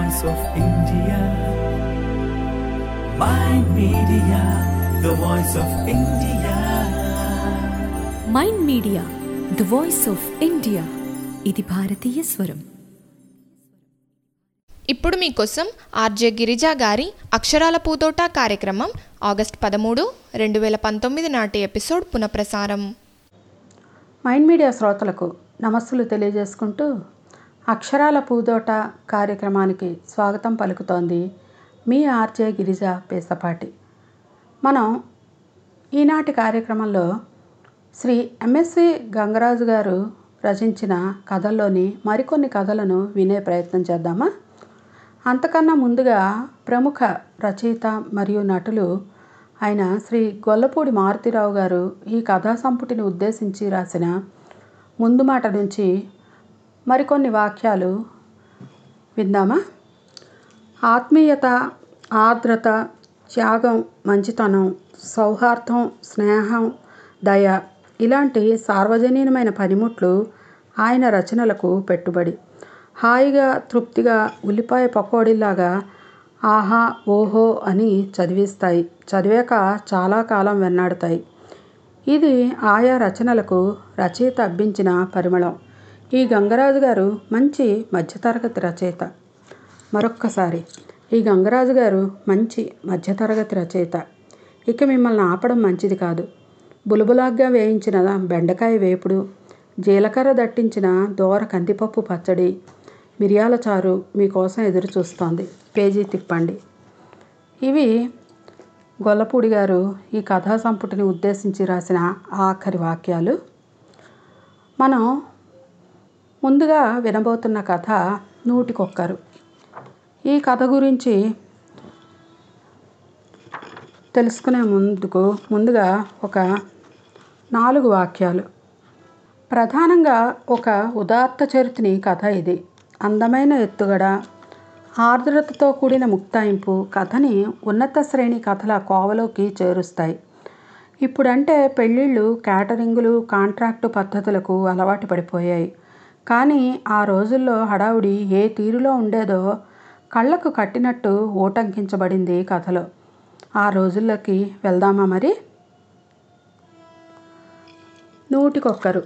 voice of India. Mind Media, the voice of India. Mind media the voice of India ఇది భారతీయ స్వరం ఇప్పుడు మీకోసం ఆర్జే గిరిజా గారి అక్షరాల పూతోట కార్యక్రమం ఆగస్ట్ పదమూడు రెండు వేల పంతొమ్మిది నాటి ఎపిసోడ్ పునఃప్రసారం మైండ్ మీడియా శ్రోతలకు నమస్సులు తెలియజేసుకుంటూ అక్షరాల పూదోట కార్యక్రమానికి స్వాగతం పలుకుతోంది మీ ఆర్జే గిరిజ పేసపాటి మనం ఈనాటి కార్యక్రమంలో శ్రీ ఎంఎస్వి గంగరాజు గారు రచించిన కథల్లోని మరికొన్ని కథలను వినే ప్రయత్నం చేద్దామా అంతకన్నా ముందుగా ప్రముఖ రచయిత మరియు నటులు ఆయన శ్రీ గొల్లపూడి మారుతిరావు గారు ఈ కథా సంపుటిని ఉద్దేశించి రాసిన ముందు మాట నుంచి మరికొన్ని వాక్యాలు విందామా ఆత్మీయత ఆర్ద్రత త్యాగం మంచితనం సౌహార్దం స్నేహం దయ ఇలాంటి సార్వజనీనమైన పనిముట్లు ఆయన రచనలకు పెట్టుబడి హాయిగా తృప్తిగా ఉల్లిపాయ పకోడీలాగా ఆహా ఓహో అని చదివిస్తాయి చదివాక చాలా కాలం వెన్నాడుతాయి ఇది ఆయా రచనలకు రచయిత అబ్బించిన పరిమళం ఈ గంగరాజు గారు మంచి మధ్యతరగతి రచయిత మరొక్కసారి ఈ గంగరాజు గారు మంచి మధ్యతరగతి రచయిత ఇక మిమ్మల్ని ఆపడం మంచిది కాదు బులుబులాగ్గా వేయించిన బెండకాయ వేపుడు జీలకర్ర దట్టించిన దోర కందిపప్పు పచ్చడి మిరియాల చారు మీకోసం ఎదురు చూస్తోంది పేజీ తిప్పండి ఇవి గొల్లపూడి గారు ఈ కథా సంపుటిని ఉద్దేశించి రాసిన ఆఖరి వాక్యాలు మనం ముందుగా వినబోతున్న కథ నూటికొక్కరు ఈ కథ గురించి తెలుసుకునే ముందుకు ముందుగా ఒక నాలుగు వాక్యాలు ప్రధానంగా ఒక ఉదాత్త చరిత్ని కథ ఇది అందమైన ఎత్తుగడ ఆర్ద్రతతో కూడిన ముక్తాయింపు కథని ఉన్నత శ్రేణి కథల కోవలోకి చేరుస్తాయి ఇప్పుడంటే పెళ్ళిళ్ళు క్యాటరింగులు కాంట్రాక్టు పద్ధతులకు అలవాటు పడిపోయాయి కానీ ఆ రోజుల్లో హడావుడి ఏ తీరులో ఉండేదో కళ్ళకు కట్టినట్టు ఊటంకించబడింది కథలో ఆ రోజుల్లోకి వెళ్దామా మరి నూటికొక్కరు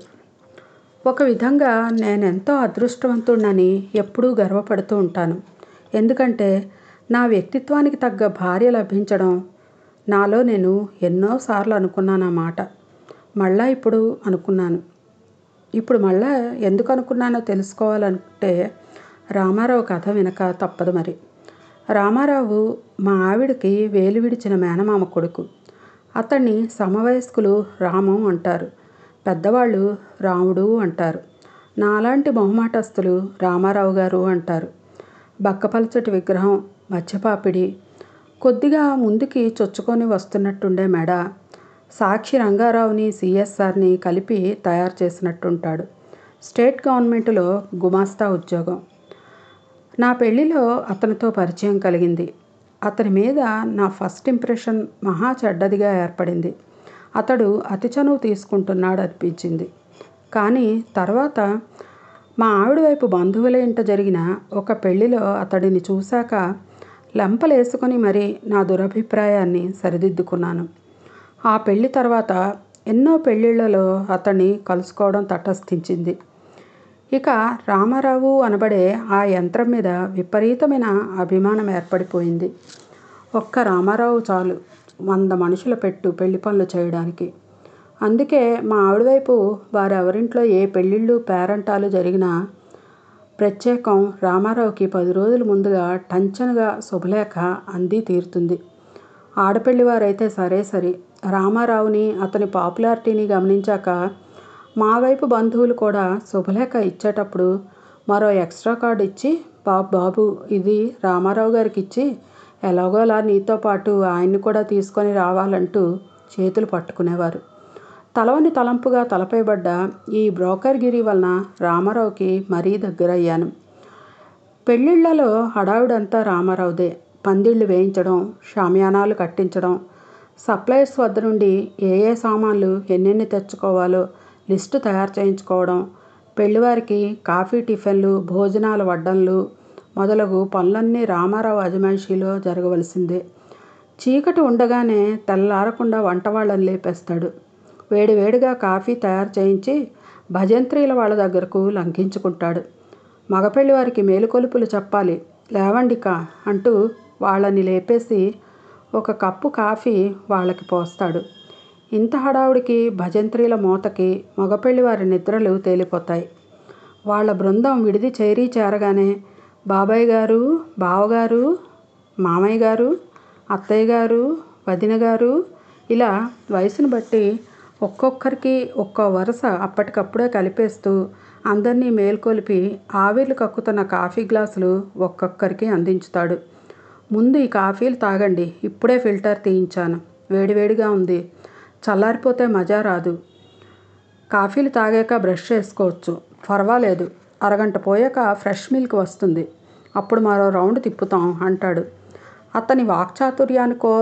ఒక విధంగా నేనెంతో అదృష్టవంతుడినని ఎప్పుడూ గర్వపడుతూ ఉంటాను ఎందుకంటే నా వ్యక్తిత్వానికి తగ్గ భార్య లభించడం నాలో నేను ఎన్నోసార్లు అనుకున్నాను ఆ మాట మళ్ళా ఇప్పుడు అనుకున్నాను ఇప్పుడు మళ్ళా ఎందుకు అనుకున్నానో తెలుసుకోవాలంటే రామారావు కథ వినక తప్పదు మరి రామారావు మా ఆవిడకి వేలు విడిచిన మేనమామ కొడుకు అతన్ని సమవయస్కులు రామం అంటారు పెద్దవాళ్ళు రాముడు అంటారు నాలాంటి మొహమాటస్తులు రామారావు గారు అంటారు బక్కపలచటి విగ్రహం మధ్యపాపిడి కొద్దిగా ముందుకి చొచ్చుకొని వస్తున్నట్టుండే మెడ సాక్షి రంగారావుని సిఎస్ఆర్ని కలిపి తయారు చేసినట్టుంటాడు స్టేట్ గవర్నమెంట్లో గుమాస్తా ఉద్యోగం నా పెళ్లిలో అతనితో పరిచయం కలిగింది అతని మీద నా ఫస్ట్ ఇంప్రెషన్ మహా చెడ్డదిగా ఏర్పడింది అతడు అతి చనువు తీసుకుంటున్నాడు అనిపించింది కానీ తర్వాత మా ఆవిడ వైపు బంధువుల ఇంట జరిగిన ఒక పెళ్లిలో అతడిని చూశాక లెంపలేసుకొని మరి నా దురభిప్రాయాన్ని సరిదిద్దుకున్నాను ఆ పెళ్లి తర్వాత ఎన్నో పెళ్ళిళ్ళలో అతన్ని కలుసుకోవడం తటస్థించింది ఇక రామారావు అనబడే ఆ యంత్రం మీద విపరీతమైన అభిమానం ఏర్పడిపోయింది ఒక్క రామారావు చాలు వంద మనుషుల పెట్టు పెళ్లి పనులు చేయడానికి అందుకే మా ఆవిడ వైపు వారెవరింట్లో ఏ పెళ్ళిళ్ళు పేరంటాలు జరిగినా ప్రత్యేకం రామారావుకి పది రోజుల ముందుగా టంచనగా శుభలేఖ అంది తీరుతుంది ఆడపెళ్లి వారైతే సరే సరే రామారావుని అతని పాపులారిటీని గమనించాక మా వైపు బంధువులు కూడా శుభలేఖ ఇచ్చేటప్పుడు మరో ఎక్స్ట్రా కార్డు ఇచ్చి బాబు బాబు ఇది రామారావు గారికి ఇచ్చి ఎలాగోలా నీతో పాటు ఆయన్ని కూడా తీసుకొని రావాలంటూ చేతులు పట్టుకునేవారు తలవని తలంపుగా తలపై పడ్డ ఈ బ్రోకర్గిరి వలన రామారావుకి మరీ దగ్గరయ్యాను పెళ్ళిళ్ళలో హడావుడంతా రామారావుదే పందిళ్ళు వేయించడం షామియానాలు కట్టించడం సప్లయర్స్ వద్ద నుండి ఏ ఏ సామాన్లు ఎన్నెన్ని తెచ్చుకోవాలో లిస్టు తయారు చేయించుకోవడం పెళ్లివారికి కాఫీ టిఫిన్లు భోజనాల వడ్డన్లు మొదలగు పనులన్నీ రామారావు అజమాయిషీలో జరగవలసిందే చీకటి ఉండగానే తెల్లారకుండా వంట వాళ్ళని లేపేస్తాడు వేడివేడిగా కాఫీ తయారు చేయించి భజంత్రీల వాళ్ళ దగ్గరకు లంకించుకుంటాడు మగపెళ్లి వారికి మేలుకొలుపులు చెప్పాలి లేవండిక అంటూ వాళ్ళని లేపేసి ఒక కప్పు కాఫీ వాళ్ళకి పోస్తాడు ఇంత హడావుడికి భజంత్రీల మోతకి మగపెళ్లి వారి నిద్రలు తేలిపోతాయి వాళ్ళ బృందం విడిది చేరి చేరగానే బాబాయ్ గారు బావగారు మామయ్య గారు అత్తయ్య గారు వదిన గారు ఇలా వయసును బట్టి ఒక్కొక్కరికి ఒక్కో వరుస అప్పటికప్పుడే కలిపేస్తూ అందరినీ మేల్కొలిపి ఆవిర్లు కక్కుతున్న కాఫీ గ్లాసులు ఒక్కొక్కరికి అందించుతాడు ముందు ఈ కాఫీలు తాగండి ఇప్పుడే ఫిల్టర్ తీయించాను వేడివేడిగా ఉంది చల్లారిపోతే మజా రాదు కాఫీలు తాగాక బ్రష్ చేసుకోవచ్చు పర్వాలేదు అరగంట పోయాక ఫ్రెష్ మిల్క్ వస్తుంది అప్పుడు మరో రౌండ్ తిప్పుతాం అంటాడు అతని వాక్చాతుర్యానికో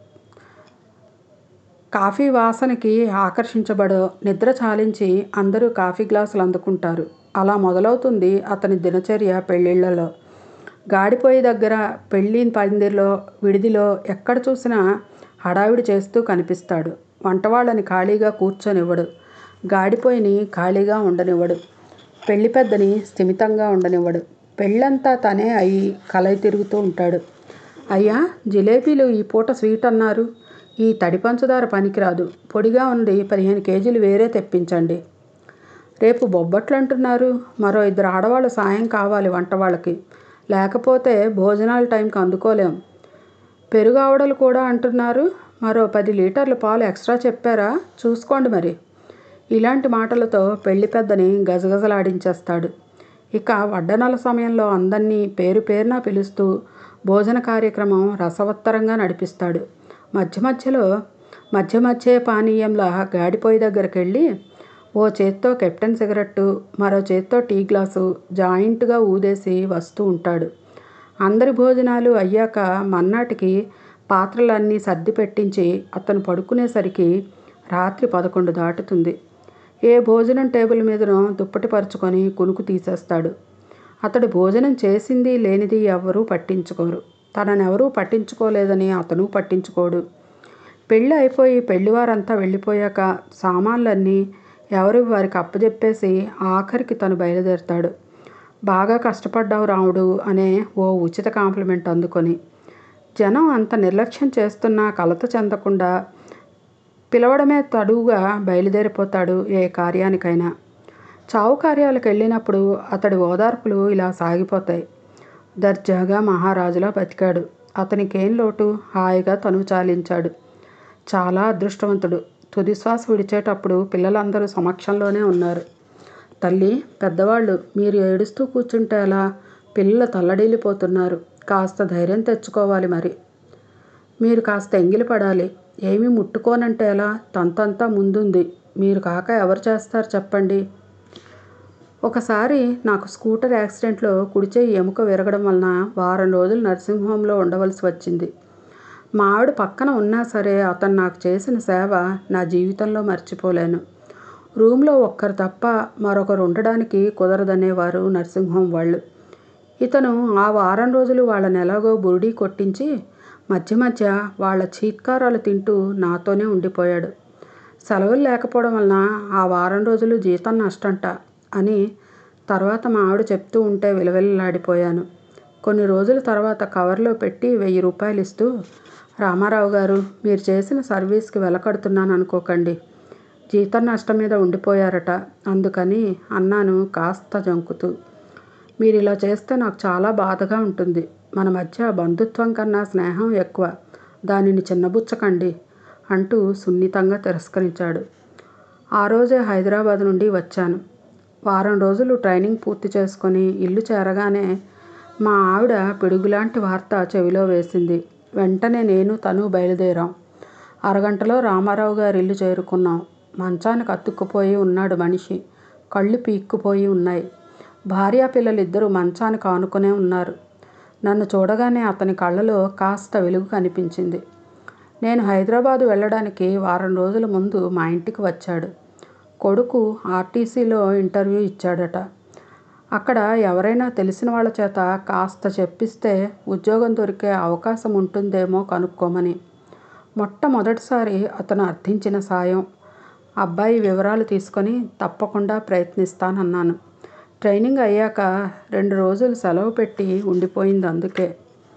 కాఫీ వాసనకి ఆకర్షించబడో నిద్ర చాలించి అందరూ కాఫీ గ్లాసులు అందుకుంటారు అలా మొదలవుతుంది అతని దినచర్య పెళ్ళిళ్ళలో గాడిపోయి దగ్గర పెళ్ళి పందిరిలో విడిదిలో ఎక్కడ చూసినా హడావిడి చేస్తూ కనిపిస్తాడు వంటవాళ్ళని ఖాళీగా కూర్చొనివ్వడు గాడిపోయిని ఖాళీగా ఉండనివ్వడు పెళ్లి పెద్దని స్థిమితంగా ఉండనివ్వడు పెళ్ళంతా తనే అయి కలయి తిరుగుతూ ఉంటాడు అయ్యా జిలేబీలు ఈ పూట స్వీట్ అన్నారు ఈ తడి పంచదార పనికిరాదు పొడిగా ఉంది పదిహేను కేజీలు వేరే తెప్పించండి రేపు బొబ్బట్లు అంటున్నారు మరో ఇద్దరు ఆడవాళ్ళు సాయం కావాలి వంట వాళ్ళకి లేకపోతే భోజనాల టైంకి అందుకోలేం పెరుగు ఆవడలు కూడా అంటున్నారు మరో పది లీటర్ల పాలు ఎక్స్ట్రా చెప్పారా చూసుకోండి మరి ఇలాంటి మాటలతో పెళ్లి పెద్దని గజగజలాడించేస్తాడు ఇక వడ్డనల సమయంలో అందరినీ పేరు పేరున పిలుస్తూ భోజన కార్యక్రమం రసవత్తరంగా నడిపిస్తాడు మధ్య మధ్యలో మధ్య మధ్య పానీయంలా గాడిపోయి దగ్గరికి వెళ్ళి ఓ చేత్తో కెప్టెన్ సిగరెట్టు మరో చేత్తో టీ గ్లాసు జాయింట్గా ఊదేసి వస్తూ ఉంటాడు అందరి భోజనాలు అయ్యాక మన్నాటికి పాత్రలన్నీ సర్ది పెట్టించి అతను పడుకునేసరికి రాత్రి పదకొండు దాటుతుంది ఏ భోజనం టేబుల్ మీదనో దుప్పటి పరుచుకొని కునుకు తీసేస్తాడు అతడు భోజనం చేసింది లేనిది ఎవ్వరూ పట్టించుకోరు తననెవరూ పట్టించుకోలేదని అతను పట్టించుకోడు పెళ్ళి అయిపోయి పెళ్లివారంతా వెళ్ళిపోయాక సామాన్లన్నీ ఎవరు వారికి అప్పజెప్పేసి ఆఖరికి తను బయలుదేరుతాడు బాగా కష్టపడ్డావు రాముడు అనే ఓ ఉచిత కాంప్లిమెంట్ అందుకొని జనం అంత నిర్లక్ష్యం చేస్తున్నా కలత చెందకుండా పిలవడమే తడువుగా బయలుదేరిపోతాడు ఏ కార్యానికైనా చావు కార్యాలకు వెళ్ళినప్పుడు అతడి ఓదార్పులు ఇలా సాగిపోతాయి దర్జాగా మహారాజులా బతికాడు అతనికేం లోటు హాయిగా తనువు చాలించాడు చాలా అదృష్టవంతుడు తుది శ్వాస విడిచేటప్పుడు పిల్లలందరూ సమక్షంలోనే ఉన్నారు తల్లి పెద్దవాళ్ళు మీరు ఏడుస్తూ కూర్చుంటే ఎలా పిల్లలు తల్లడిల్లిపోతున్నారు కాస్త ధైర్యం తెచ్చుకోవాలి మరి మీరు కాస్త ఎంగిలి పడాలి ఏమీ ముట్టుకోనంటే ఎలా తంతంతా ముందుంది మీరు కాక ఎవరు చేస్తారు చెప్పండి ఒకసారి నాకు స్కూటర్ యాక్సిడెంట్లో కుడిచేయి ఎముక విరగడం వలన వారం రోజులు నర్సింగ్ హోమ్లో ఉండవలసి వచ్చింది మా ఆవిడ పక్కన ఉన్నా సరే అతను నాకు చేసిన సేవ నా జీవితంలో మర్చిపోలేను రూమ్లో ఒక్కరు తప్ప మరొకరు ఉండడానికి కుదరదనేవారు నర్సింగ్ హోమ్ వాళ్ళు ఇతను ఆ వారం రోజులు వాళ్ళని ఎలాగో బురుడీ కొట్టించి మధ్య మధ్య వాళ్ళ చీత్కారాలు తింటూ నాతోనే ఉండిపోయాడు సెలవులు లేకపోవడం వలన ఆ వారం రోజులు జీతం నష్టంట అని తర్వాత మా ఆవిడ చెప్తూ ఉంటే విలవిల్లాడిపోయాను కొన్ని రోజుల తర్వాత కవర్లో పెట్టి వెయ్యి రూపాయలు ఇస్తూ రామారావు గారు మీరు చేసిన సర్వీస్కి వెలకడుతున్నాను అనుకోకండి జీతం నష్టం మీద ఉండిపోయారట అందుకని అన్నాను కాస్త జంకుతూ మీరు ఇలా చేస్తే నాకు చాలా బాధగా ఉంటుంది మన మధ్య బంధుత్వం కన్నా స్నేహం ఎక్కువ దానిని చిన్నబుచ్చకండి అంటూ సున్నితంగా తిరస్కరించాడు ఆ రోజే హైదరాబాద్ నుండి వచ్చాను వారం రోజులు ట్రైనింగ్ పూర్తి చేసుకొని ఇల్లు చేరగానే మా ఆవిడ పిడుగులాంటి వార్త చెవిలో వేసింది వెంటనే నేను తను బయలుదేరాం అరగంటలో రామారావు గారి ఇల్లు చేరుకున్నాం మంచానికి అతుక్కుపోయి ఉన్నాడు మనిషి కళ్ళు పీక్కుపోయి ఉన్నాయి భార్యా పిల్లలిద్దరూ మంచానికి ఆనుకునే ఉన్నారు నన్ను చూడగానే అతని కళ్ళలో కాస్త వెలుగు కనిపించింది నేను హైదరాబాదు వెళ్ళడానికి వారం రోజుల ముందు మా ఇంటికి వచ్చాడు కొడుకు ఆర్టీసీలో ఇంటర్వ్యూ ఇచ్చాడట అక్కడ ఎవరైనా తెలిసిన వాళ్ళ చేత కాస్త చెప్పిస్తే ఉద్యోగం దొరికే అవకాశం ఉంటుందేమో కనుక్కోమని మొట్టమొదటిసారి అతను అర్థించిన సాయం అబ్బాయి వివరాలు తీసుకొని తప్పకుండా ప్రయత్నిస్తానన్నాను ట్రైనింగ్ అయ్యాక రెండు రోజులు సెలవు పెట్టి ఉండిపోయింది అందుకే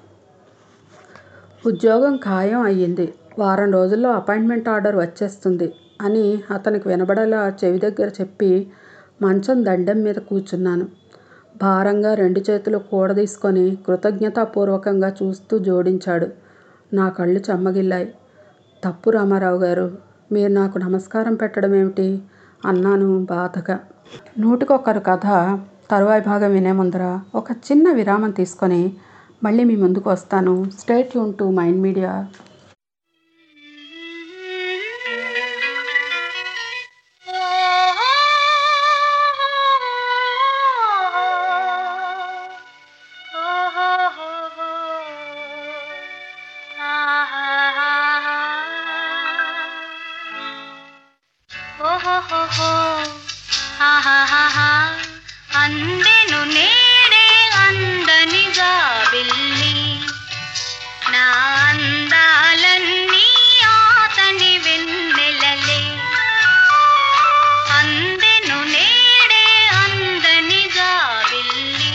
ఉద్యోగం ఖాయం అయ్యింది వారం రోజుల్లో అపాయింట్మెంట్ ఆర్డర్ వచ్చేస్తుంది అని అతనికి వినబడేలా చెవి దగ్గర చెప్పి మంచం దండెం మీద కూర్చున్నాను భారంగా రెండు చేతులు కూడదీసుకొని కృతజ్ఞతాపూర్వకంగా చూస్తూ జోడించాడు నా కళ్ళు చెమ్మగిల్లాయి తప్పు రామారావు గారు మీరు నాకు నమస్కారం పెట్టడం ఏమిటి అన్నాను బాధగా నూటికొకరు కథ తరువాయి భాగం వినే ముందర ఒక చిన్న విరామం తీసుకొని మళ్ళీ మీ ముందుకు వస్తాను స్టేట్ యూన్ టు మైండ్ మీడియా అందెను నేడే అందనిగా వెళ్ళి నా అందాలన్నీ ఆతని వెన్నెలలే అందెను నేడే అందనిగా వెళ్ళి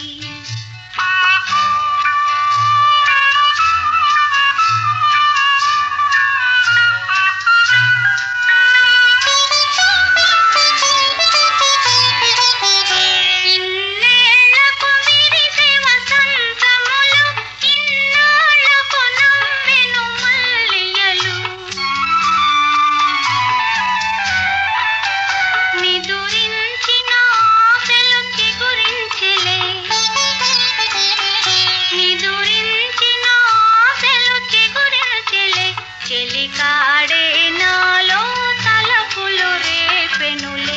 ఇన్నేళ్లకు విరిసే వసంతములు ఇన్నాళ్లకు నమ్మెను మల్లియలు నిదురించిన ఆశలు చిగురించెలే నిదురించిన ఆశలు చిగురించెలే చెలికాడే నాలో తలపులు రేపెనులే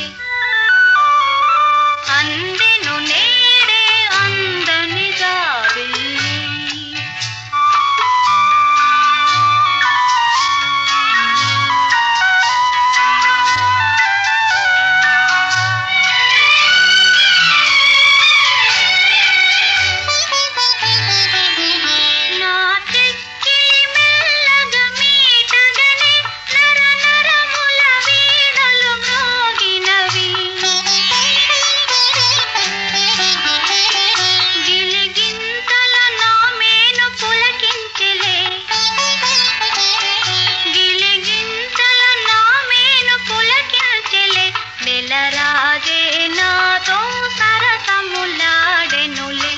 అందెను నేడే అందనిగా వెళ్ళి నా చెక్కిలి మెల్లగా మీటగనే నర నరముల వీణలు మ్రోగినవి గిలిగింతల నా మేను పులకించెలే గిలిగింతల నా మేను పులకించెలే నెలరాజే నాతో సరసములాడెనులే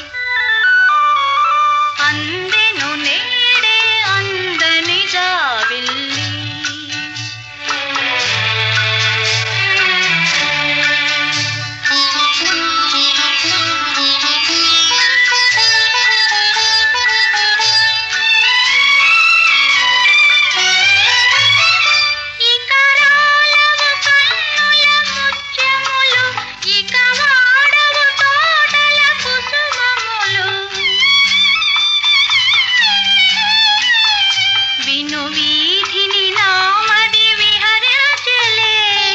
అందెను నేడే అందనిగా వెళ్ళి ఇక రాలవు కన్నుల ముత్యములు ఇక వాడవు తోటల కుసుమములు విను వీధిని నామది విహరించలే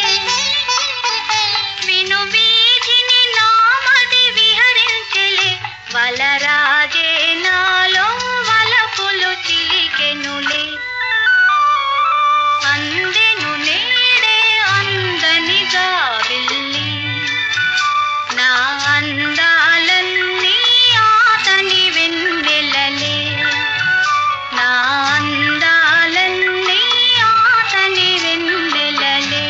విను వీధిని నామది విహరించలే వలరాజే నాలో వలపులు చిలికెనులే అందెను నేడే అందనిగా వెళ్ళి నా అందాలన్నీ ఆతని వెన్నెలలే నా అందాలన్నీ ఆతని వెన్నెలలే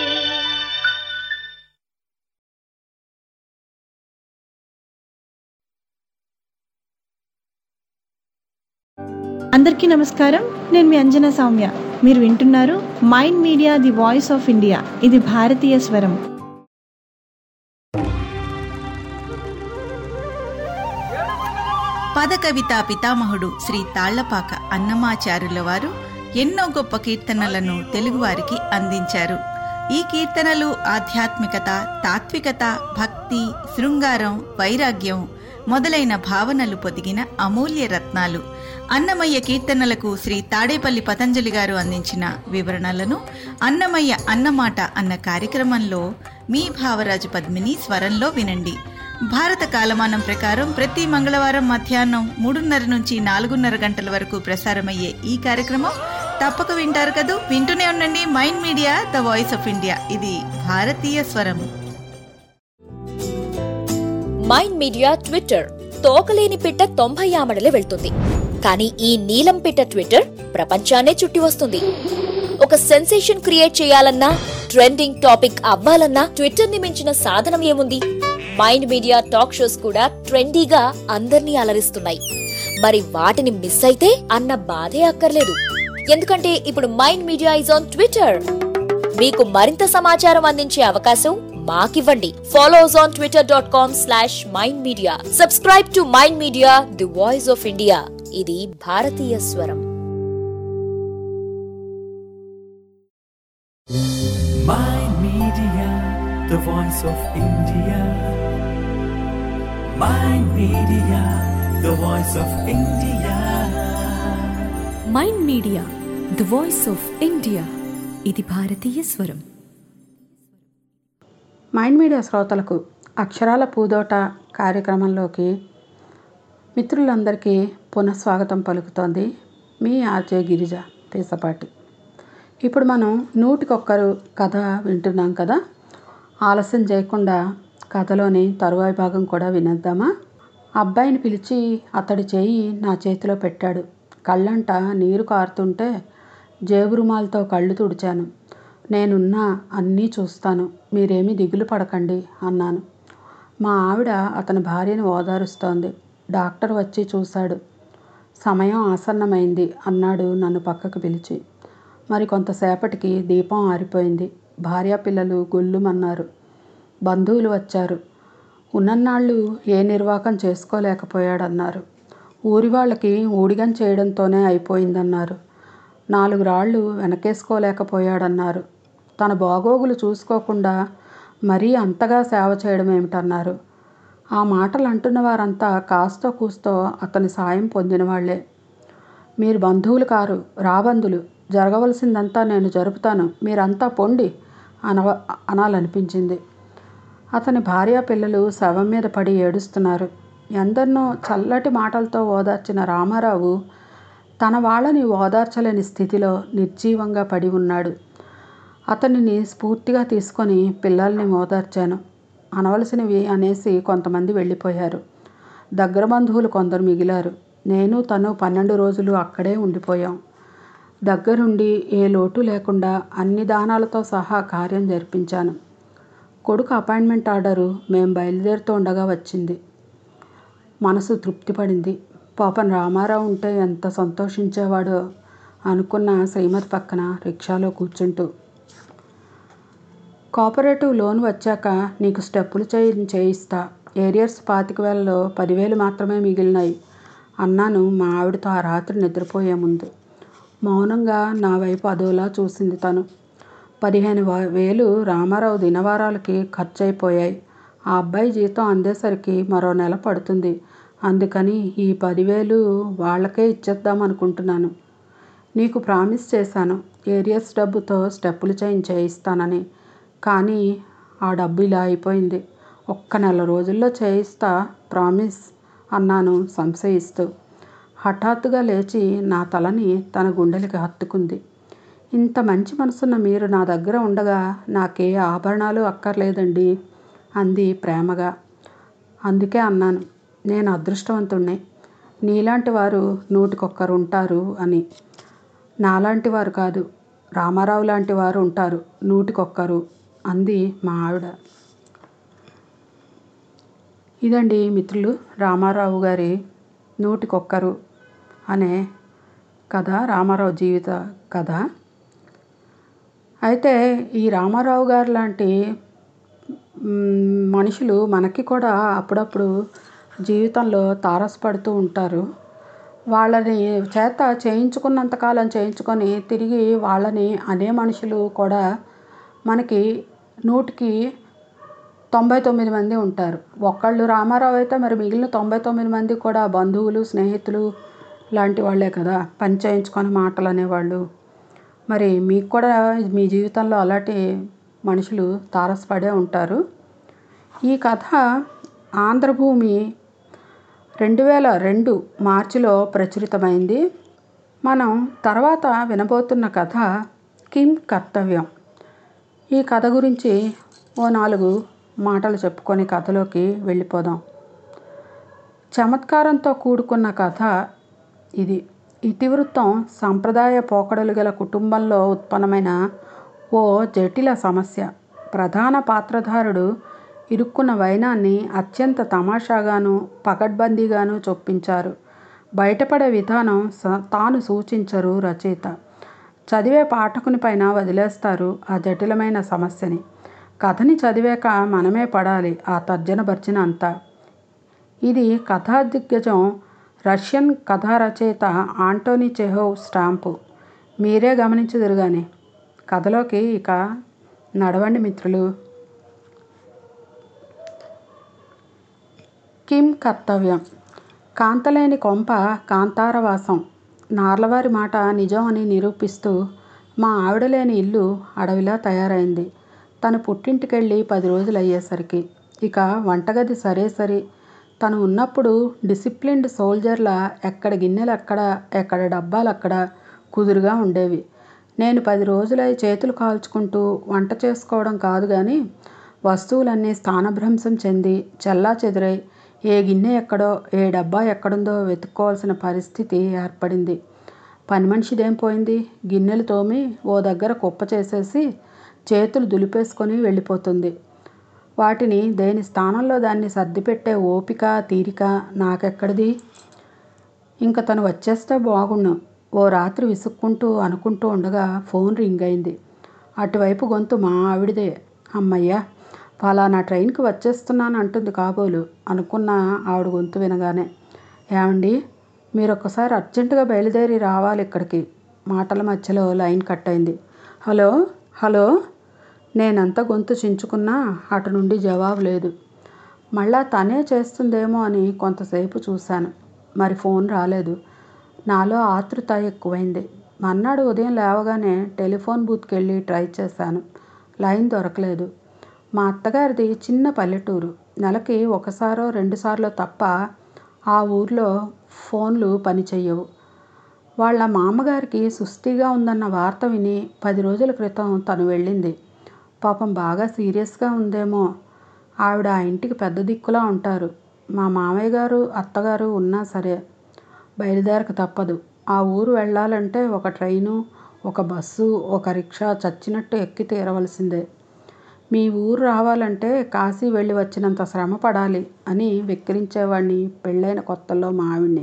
అందరికీ నమస్కారం నేను మీ అంజనా సౌమ్య మీరు వింటున్నారు mind media the voice of India ఇది భారతీయ స్వరం పదకవితా పితామహుడు శ్రీ తాళ్లపాక అన్నమాచారుల వారు ఎన్నో గొప్ప కీర్తనలను తెలుగువారికి అందించారు ఈ కీర్తనలు ఆధ్యాత్మికత తాత్వికత భక్తి శృంగారం వైరాగ్యం మొదలైన భావనలు పొదిగిన అమూల్య రత్నాలు అన్నమయ్య కీర్తనలకు శ్రీ తాడేపల్లి పతంజలి గారు అందించిన వివరణలను అన్నమయ్య అన్నమాట అన్న కార్యక్రమంలో మీ భావరాజు పద్మిని స్వరంలో వినండి భారత కాలమానం ప్రకారం ప్రతి మంగళవారం మధ్యాహ్నం మూడున్నర నుంచి నాలుగున్నర గంటల వరకు ప్రసారమయ్యే ఈ కార్యక్రమం తప్పక వింటారు కదూ వింటూనే ఉండండి mind media the voice of India ఇది భారతీయ స్వరం మైండ్ మీడియా ట్విట్టర్ తోకలేని పిట్ట తొంభై ఆమడలే వెళ్తుంది కానీ ఈ నీలం పిట్ట ట్విట్టర్ ప్రపంచాన్నే చుట్టి వస్తుంది ఒక సెన్సేషన్ క్రియేట్ చేయాలన్నా ట్రెండింగ్ టాపిక్ అవ్వాలన్నా ట్విట్టర్ ని మించిన సాధనం ఏముంది మైండ్ మీడియా టాక్ షోస్ కూడా ట్రెండీగా అందర్నీ అలరిస్తున్నాయి మరి వాటిని మిస్ అయితే అన్న బాధే అక్కర్లేదు ఎందుకంటే ఇప్పుడు mind media is on Twitter మీకు మరింత సమాచారం అందించే అవకాశం మాకివ్వండి follows on Twitter dot com slash mind media subscribe to mind media the voice of India ఇది భారతీయ స్వరం Mind Media, the voice of India. Mind Media, the voice of India. Mind media the voice of India ఇది భారతీయ స్వరం mind media శ్రోతలకు అక్షరాల పూదోట కార్యక్రమంలోకి మిత్రులందరికీ పునఃస్వాగతం పలుకుతోంది మీ ఆర్జే గిరిజ తీసపాటి ఇప్పుడు మనం నూటికొక్కరు కథ వింటున్నాం కదా ఆలస్యం చేయకుండా కథలోని తరువాయి భాగం కూడా వినేద్దామా అబ్బాయిని పిలిచి అతడి చేయి నా చేతిలో పెట్టాడు కళ్ళంట నీరు కారుతుంటే జేబు రుమాలతో కళ్ళు తుడిచాను నేనున్నా అన్నీ చూస్తాను మీరేమీ దిగులు పడకండి అన్నాను మా ఆవిడ అతని భార్యను ఓదారుస్తోంది డాక్టర్ వచ్చి చూశాడు సమయం ఆసన్నమైంది అన్నాడు నన్ను పక్కకు పిలిచి మరి కొంతసేపటికి దీపం ఆరిపోయింది భార్య పిల్లలు గొల్లుమన్నారు బంధువులు వచ్చారు ఉన్నన్నాళ్ళు ఏ నిర్వాకం చేసుకోలేకపోయాడన్నారు ఊరి వాళ్ళకి ఊడిగం చేయడంతోనే అయిపోయిందన్నారు నాలుగు రాళ్ళు వెనకేసుకోలేకపోయాడన్నారు తన బాగోగులు చూసుకోకుండా మరీ అంతగా సేవ చేయడం ఏమిటన్నారు ఆ మాటలు అంటున్న వారంతా కాస్తో కూస్తో అతని సాయం పొందిన వాళ్లే మీరు బంధువులు కారు రాబందులు జరగవలసిందంతా నేను జరుపుతాను మీరంతా పొండి అనవ అనాలనిపించింది అతని భార్య పిల్లలు శవం మీద పడి ఏడుస్తున్నారు ఎందరినో చల్లటి మాటలతో ఓదార్చిన రామారావు తన వాళ్ళని ఓదార్చలేని స్థితిలో నిర్జీవంగా పడి ఉన్నాడు అతనిని స్ఫూర్తిగా తీసుకొని పిల్లల్ని ఓదార్చాను అనవలసినవి అనేసి కొంతమంది వెళ్ళిపోయారు దగ్గర బంధువులు కొందరు మిగిలారు నేను తను పన్నెండు రోజులు అక్కడే ఉండిపోయాం దగ్గరుండి ఏ లోటు లేకుండా అన్ని దానాలతో సహా కార్యం జరిపించాను కొడుకు అపాయింట్మెంట్ ఆర్డరు మేం బయలుదేరుతూ ఉండగా వచ్చింది మనసు తృప్తిపడింది పాపం రామారావు ఉంటే ఎంత సంతోషించేవాడో అనుకున్న శ్రీమతి పక్కన రిక్షాలో కూర్చుంటూ కోఆపరేటివ్ లోన్ వచ్చాక నీకు స్టెప్పులు చేయి చేయిస్తా ఏరియర్స్ పాతిక వేలలో పదివేలు మాత్రమే మిగిలినాయి అన్నాను మా ఆవిడతో ఆ రాత్రి నిద్రపోయే ముందు మౌనంగా నా వైపు అదోలా చూసింది తను పదిహేను వా- వేలు రామారావు దినవారాలకి ఖర్చు అయిపోయాయి ఆ అబ్బాయి జీతం అందేసరికి మరో నెల పడుతుంది అందుకని ఈ పదివేలు వాళ్ళకే ఇచ్చేద్దాం అనుకుంటున్నాను నీకు ప్రామిస్ చేశాను ఏరియర్స్ డబ్బుతో స్టెప్పులు చేంజ్ చేయిస్తానని కానీ ఆ డబ్బు ఇలా అయిపోయింది ఒక్క నెల రోజుల్లో చేయిస్తా ప్రామిస్ అన్నాను సంశయిస్తూ హఠాత్తుగా లేచి నా తలని తన గుండెలకి హత్తుకుంది ఇంత మంచి మనసున్న మీరు నా దగ్గర ఉండగా నాకే ఆభరణాలు అక్కర్లేదండి అంది ప్రేమగా అందుకే అన్నాను నేను అదృష్టవంతుణ్ణి నీలాంటి వారు నూటికొక్కరు ఉంటారు అని నాలాంటి వారు కాదు రామారావు లాంటి వారు ఉంటారు నూటికొక్కరు అంది మా ఆవిడ ఇదండి మిత్రులు రామారావు గారి నూటికొక్కరు అనే కథ రామారావు జీవిత కథ అయితే ఈ రామారావు గారు లాంటి మ్, మనుషులు మనకి కూడా అప్పుడప్పుడు జీవితంలో తారసపడుతూ ఉంటారు వాళ్ళని చేత చేయించుకున్నంతకాలం చేయించుకొని తిరిగి వాళ్ళని అనే మనుషులు కూడా మనకి నూటికి తొంభై తొమ్మిది మంది ఉంటారు ఒక్కళ్ళు రామారావు అయితే మరి మిగిలిన తొంభై తొమ్మిది మంది కూడా బంధువులు స్నేహితులు లాంటి వాళ్ళే కదా పని చేయించుకొని మాటలు అనేవాళ్ళు మరి మీకు కూడా మీ జీవితంలో అలాంటి మనుషులు తారసపడే ఉంటారు ఈ కథ ఆంధ్రభూమి రెండు వేల రెండు మార్చిలో ప్రచురితమైంది మనం తర్వాత వినబోతున్న కథ కిమ్ కర్తవ్యం ఈ కథ గురించి ఓ నాలుగు మాటలు చెప్పుకొని కథలోకి వెళ్ళిపోదాం చమత్కారంతో కూడుకున్న కథ ఇది ఇతివృత్తం సంప్రదాయ పోకడలు గల కుటుంబంలో ఉత్పన్నమైన ఓ జటిల సమస్య ప్రధాన పాత్రధారుడు ఇరుక్కున్న వైనాన్ని అత్యంత తమాషాగాను పకడ్బందీగాను చొప్పించారు బయటపడే విధానం స- తాను సూచించరు రచయిత చదివే పాఠకుని పైన వదిలేస్తారు ఆ జటిలమైన సమస్యని కథని చదివాక మనమే పడాలి ఆ తర్జన భర్జన అంతా ఇది కథా దిగ్గజం రష్యన్ కథా రచయిత ఆంటోనీ చెహోవ్ స్టాంపు మీరే గమనించుదురు గాని కథలోకి ఇక నడవండి మిత్రులు కిమ్ కర్తవ్యం కాంతలేని కొంప కాంతారవాసం నార్లవారి మాట నిజం అని నిరూపిస్తూ మా ఆవిడ లేని ఇల్లు అడవిలా తయారైంది తను పుట్టింటికెళ్ళి పది రోజులు అయ్యేసరికి ఇక వంటగది సరే సరి తను ఉన్నప్పుడు డిసిప్లిన్డ్ సోల్జర్ల ఎక్కడ గిన్నెలు అక్కడ ఎక్కడ డబ్బాలు అక్కడ కుదురుగా ఉండేవి నేను పది రోజులై చేతులు కాల్చుకుంటూ వంట చేసుకోవడం కాదు కానీ వస్తువులన్నీ స్థానభ్రంశం చెంది చెల్లా చెదురై ఏ గిన్నె ఎక్కడో ఏ డబ్బా ఎక్కడుందో వెతుక్కోవాల్సిన పరిస్థితి ఏర్పడింది పని మనిషిదేం పోయింది గిన్నెలు తోమి ఓ దగ్గర కుప్ప చేసేసి చేతులు దులిపేసుకొని వెళ్ళిపోతుంది వాటిని దేని స్థానంలో దాన్ని సర్దిపెట్టే ఓపిక తీరిక నాకెక్కడిది ఇంక తను వచ్చేస్తే బాగుండు ఓ రాత్రి విసుక్కుంటూ అనుకుంటూ ఉండగా ఫోన్ రింగ్ అయింది అటువైపు గొంతు మా ఆవిడదే అమ్మయ్యా ఫలానా ట్రైన్కి వచ్చేస్తున్నాను అంటుంది కాబోలు అనుకున్న ఆవిడ గొంతు వినగానే ఏమండి మీరు ఒక్కసారి అర్జెంటుగా బయలుదేరి రావాలి ఇక్కడికి మాటల మధ్యలో లైన్ కట్ అయింది హలో హలో నేనంత గొంతు చించుకున్నా అటు నుండి జవాబు లేదు మళ్ళా తనే చేస్తుందేమో అని కొంతసేపు చూశాను మరి ఫోన్ రాలేదు నాలో ఆతృత ఎక్కువైంది మర్నాడు ఉదయం లేవగానే టెలిఫోన్ బూత్కి వెళ్ళి ట్రై చేశాను లైన్ దొరకలేదు మా అత్తగారిది చిన్న పల్లెటూరు నెలకి ఒకసారో రెండుసార్లు తప్ప ఆ ఊర్లో ఫోన్లు పనిచేయవు వాళ్ళ మామగారికి సుస్థిగా ఉందన్న వార్త విని పది రోజుల క్రితం తను వెళ్ళింది పాపం బాగా సీరియస్గా ఉందేమో ఆవిడ ఆ ఇంటికి పెద్ద దిక్కులా ఉంటారు మా మామయ్య గారు అత్తగారు ఉన్నా సరే బయలుదేరక తప్పదు ఆ ఊరు వెళ్ళాలంటే ఒక ట్రైను ఒక బస్సు ఒక రిక్షా చచ్చినట్టు ఎక్కి తీరవలసిందే మీ ఊరు రావాలంటే కాశీ వెళ్ళి వచ్చినంత శ్రమ పడాలి అని వెక్కిరించేవాడిని పెళ్ళైన కొత్తల్లో మా ఆవిడ్ని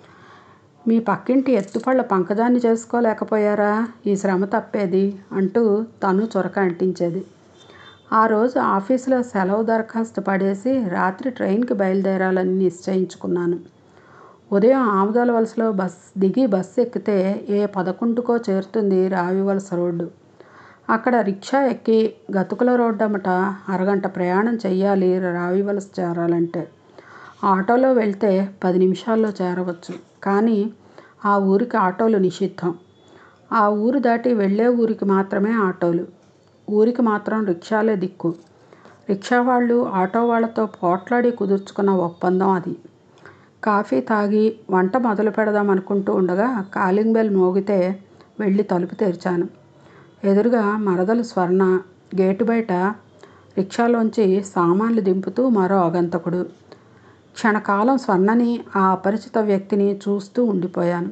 మీ పక్కింటి ఎత్తుపళ్ళ పంకజాన్ని చేసుకోలేకపోయారా ఈ శ్రమ తప్పేది అంటూ తను చొరక అంటించేది ఆ రోజు ఆఫీసులో సెలవు దరఖాస్తు పడేసి రాత్రి ట్రైన్కి బయలుదేరాలని నిశ్చయించుకున్నాను ఉదయం ఆముదాల వలసలో బస్ దిగి బస్సు ఎక్కితే ఏ పదకొండుకో చేరుతుంది రావి వలస రోడ్డు అక్కడ రిక్షా ఎక్కి గతుకుల రోడ్డమ్మట అరగంట ప్రయాణం చెయ్యాలి రావి వలస చేరాలంటే ఆటోలో వెళ్తే పది నిమిషాల్లో చేరవచ్చు కానీ ఆ ఊరికి ఆటోలు నిషిద్ధం ఆ ఊరు దాటి వెళ్ళే ఊరికి మాత్రమే ఆటోలు ఊరికి మాత్రం రిక్షాలే దిక్కు రిక్షా వాళ్ళు ఆటో వాళ్ళతో పోట్లాడి కుదుర్చుకున్న ఒప్పందం అది కాఫీ తాగి వంట మొదలు పెడదాం అనుకుంటూ ఉండగా కాలింగ్ బెల్ మోగితే వెళ్ళి తలుపు తెరిచాను ఎదురుగా మరదలు స్వర్ణ గేటు బయట రిక్షాలోంచి సామాన్లు దింపుతూ మరో అగంతకుడు క్షణకాలం స్వర్ణని ఆ అపరిచిత వ్యక్తిని చూస్తూ ఉండిపోయాను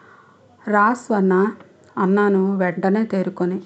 రా స్వర్ణ అన్నాను వెంటనే తేరుకొని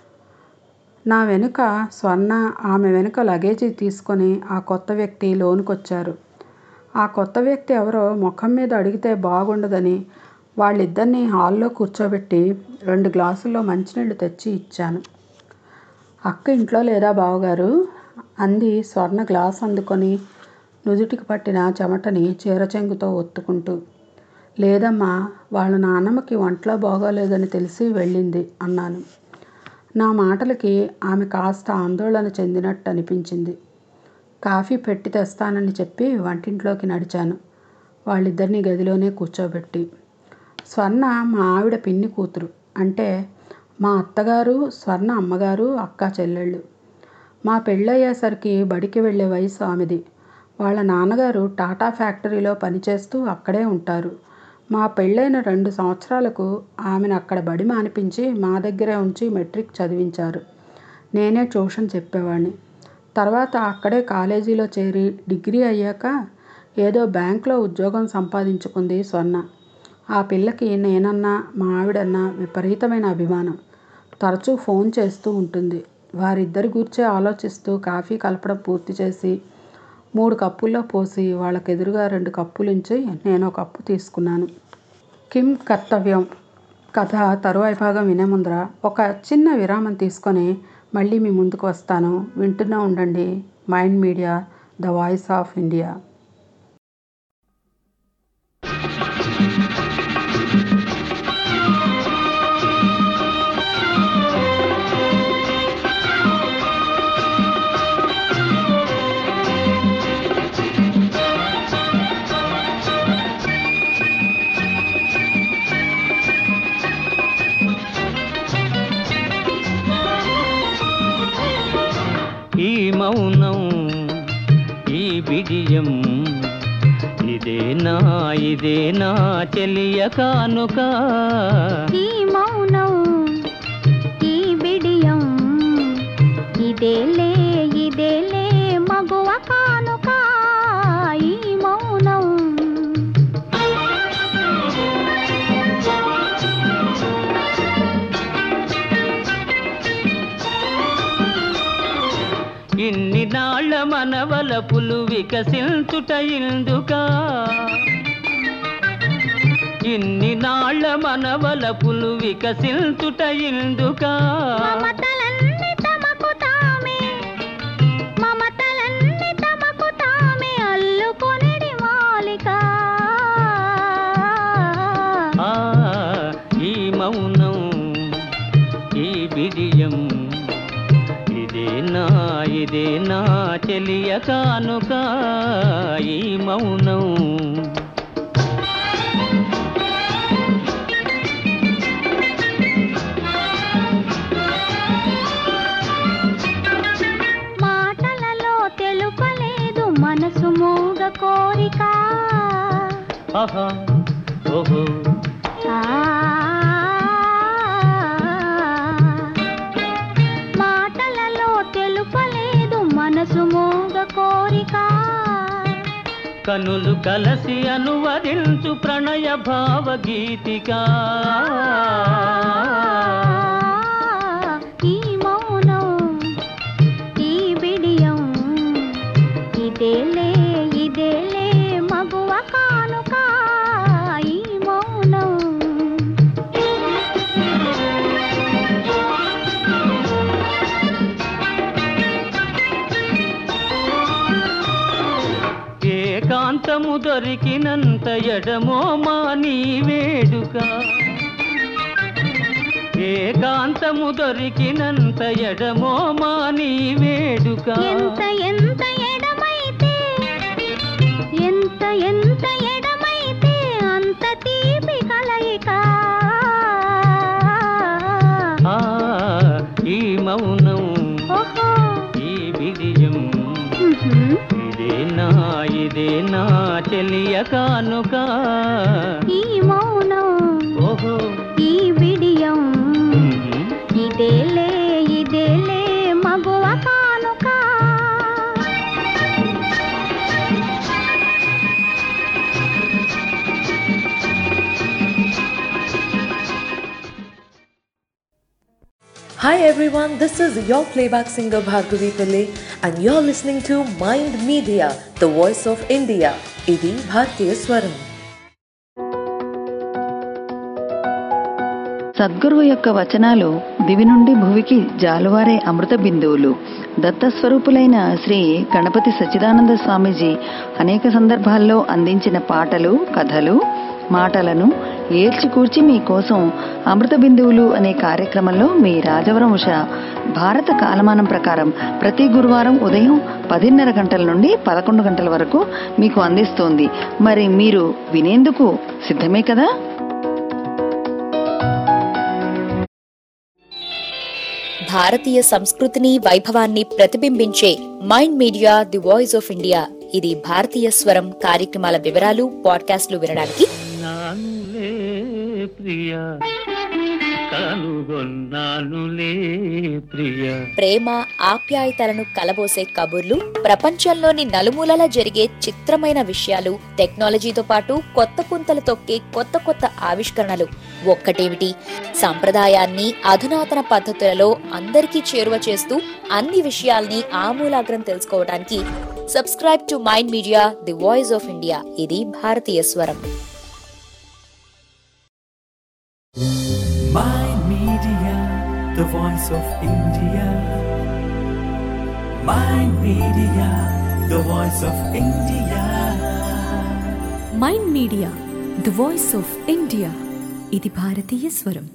నా వెనుక స్వర్ణ ఆమె వెనుక లగేజీ తీసుకొని ఆ కొత్త వ్యక్తి లోనుకొచ్చారు ఆ కొత్త వ్యక్తి ఎవరో ముఖం మీద అడిగితే బాగుండదని వాళ్ళిద్దరినీ హాల్లో కూర్చోబెట్టి రెండు గ్లాసుల్లో మంచినీళ్ళు తెచ్చి ఇచ్చాను అక్క ఇంట్లో లేదా బావగారు అంది స్వర్ణ గ్లాస్ అందుకొని నుదుటికి పట్టిన చెమటని చీరచెంగుతో ఒత్తుకుంటూ లేదమ్మా వాళ్ళ నాన్నమ్మకి ఒంట్లో బాగోలేదని తెలిసి వెళ్ళింది అన్నాను నా మాటలకి ఆమె కాస్త ఆందోళన చెందినట్టు అనిపించింది కాఫీ పెట్టి తెస్తానని చెప్పి వంటింట్లోకి నడిచాను వాళ్ళిద్దరిని గదిలోనే కూర్చోబెట్టి స్వర్ణ మా ఆవిడ పిన్ని కూతురు అంటే మా అత్తగారు స్వర్ణ అమ్మగారు అక్క చెల్లెళ్ళు మా పెళ్ళయ్యేసరికి బడికి వెళ్ళే వయసు ఆమెది వాళ్ళ నాన్నగారు టాటా ఫ్యాక్టరీలో పనిచేస్తూ అక్కడే ఉంటారు మా పెళ్ళైన రెండు సంవత్సరాలకు ఆమెను అక్కడ బడి మానిపించి మా దగ్గరే ఉంచి మెట్రిక్ చదివించారు నేనే ట్యూషన్ చెప్పేవాడిని తర్వాత అక్కడే కాలేజీలో చేరి డిగ్రీ అయ్యాక ఏదో బ్యాంక్లో ఉద్యోగం సంపాదించుకుంది స్వర్ణ ఆ పిల్లకి నేనన్నా మా ఆవిడన్నా విపరీతమైన అభిమానం తరచూ ఫోన్ చేస్తూ ఉంటుంది వారిద్దరి గురించే ఆలోచిస్తూ కాఫీ కలపడం పూర్తి చేసి మూడు కప్పుల్లో పోసి వాళ్ళకి ఎదురుగా రెండు కప్పులుంచి నేను ఒక కప్పు తీసుకున్నాను కిమ్ కర్తవ్యం కథ తరువాయి భాగం వినే ముందర ఒక చిన్న విరామం తీసుకొని మళ్ళీ మీ ముందుకు వస్తాను వింటూనే ఉండండి mind media the voice of India ఈ మౌనం ఈ బిడియం ఇదేనా ఇదేనా చెలియ కానుక ఈ మౌనం ఈ బిడియం ఇదేలే ఇదేలే మగువ కానుక ఈ మౌనం ఇన్ని నాళ్ళ మనవల పులు వికసించుట ఇందుకా ఇన్ని నాళ్ళ మనవల పులు వికసించుట ఇందుకా మమతలన్నీ తమకు తామే మమతలన్నీ తమకు తామే అల్లుకొనిడి మాలిక ఆ ఈ మౌనం ఈ బిడియం ఇదేనా ఇదేనా చెలియ కానుక ఈ మౌనం మాటలలో తెలుపలేదు మనసు మూగ కోరిక ఆహా ఓహో ఆ మాటలలో తెలుపలేదు మనసు మూగ కోరిక కనులు కలసి అనువదించు ప్రణయ భావగీతిక ఈ మౌనం ఈ బిడియం ఇదేలే ఇదేలే మగువ కానుక ఈ మౌనం ఏకాంతము దొరికినంత ఎడమో మా నీ వేడుక ఏకాంతము దొరికినంత ఎడమో మా నీ వేడుక ఎంత ఎంత ఎడమైతే ఎంత ఎంత ఎడమైతే అంత తీపి కలయిక ఆ, ఈ మౌనం ఓహో ఈ విజయం ఉహుం. ఇదేనా ఇదేనా చెలియ కానుక ఈ మౌనం ఓహో ఈ బిడియం ఉహు. ఇదేలే ఇదేలే మగువ కానుక Hi everyone, this is your playback singer Bhargavi Pillai and you're listening to Mind Media, the voice of India. ఇది భారతీయ స్వరం సద్గురువు యొక్క వచనాలు దివి నుండి భువికి జాలువారే అమృత బిందువులు దత్తస్వరూపులైన శ్రీ గణపతి సచ్చిదానంద స్వామీజీ అనేక సందర్భాల్లో అందించిన పాటలు కథలు మాటలను ఏల్చికూర్చి మీకోసం అమృత బిందువులు అనే కార్యక్రమంలో మీ రాజవరం ఉష భారత కాలమానం ప్రకారం ప్రతి గురువారం ఉదయం పదిన్నర గంటల నుండి పదకొండు గంటల వరకు మీకు అందిస్తోంది మరి మీరు వినేందుకు సిద్ధమే కదా భారతీయ సంస్కృతిని వైభవాన్ని ప్రతిబింబించే mind media the voice of India ఇది భారతీయ స్వరం కార్యక్రమాల వివరాలు పాడ్కాస్ట్లు వినడానికి నానులే ప్రియ కనుగొన్నానులే ప్రియ ప్రేమ ఆప్యాయతలను కలబోసే కబుర్లు ప్రపంచంలోని నలుమూలలా జరిగే చిత్రమైన విషయాలు టెక్నాలజీతో పాటు కొత్త పుంతలు తొక్కే కొత్త కొత్త ఆవిష్కరణలు ఒక్కటేమిటి సంప్రదాయాన్ని అధునాతన పద్ధతులలో అందరికీ చేరువ చేస్తూ అన్ని విషయాల్ని ఆమూలాగ్రం తెలుసుకోవడానికి subscribe to mind media the voice of India ఇది భారతీయ స్వరం Mind Media, the voice of India. Mind Media, the voice of India. Mind media the voice of India ఇది భారతీయ స్వరం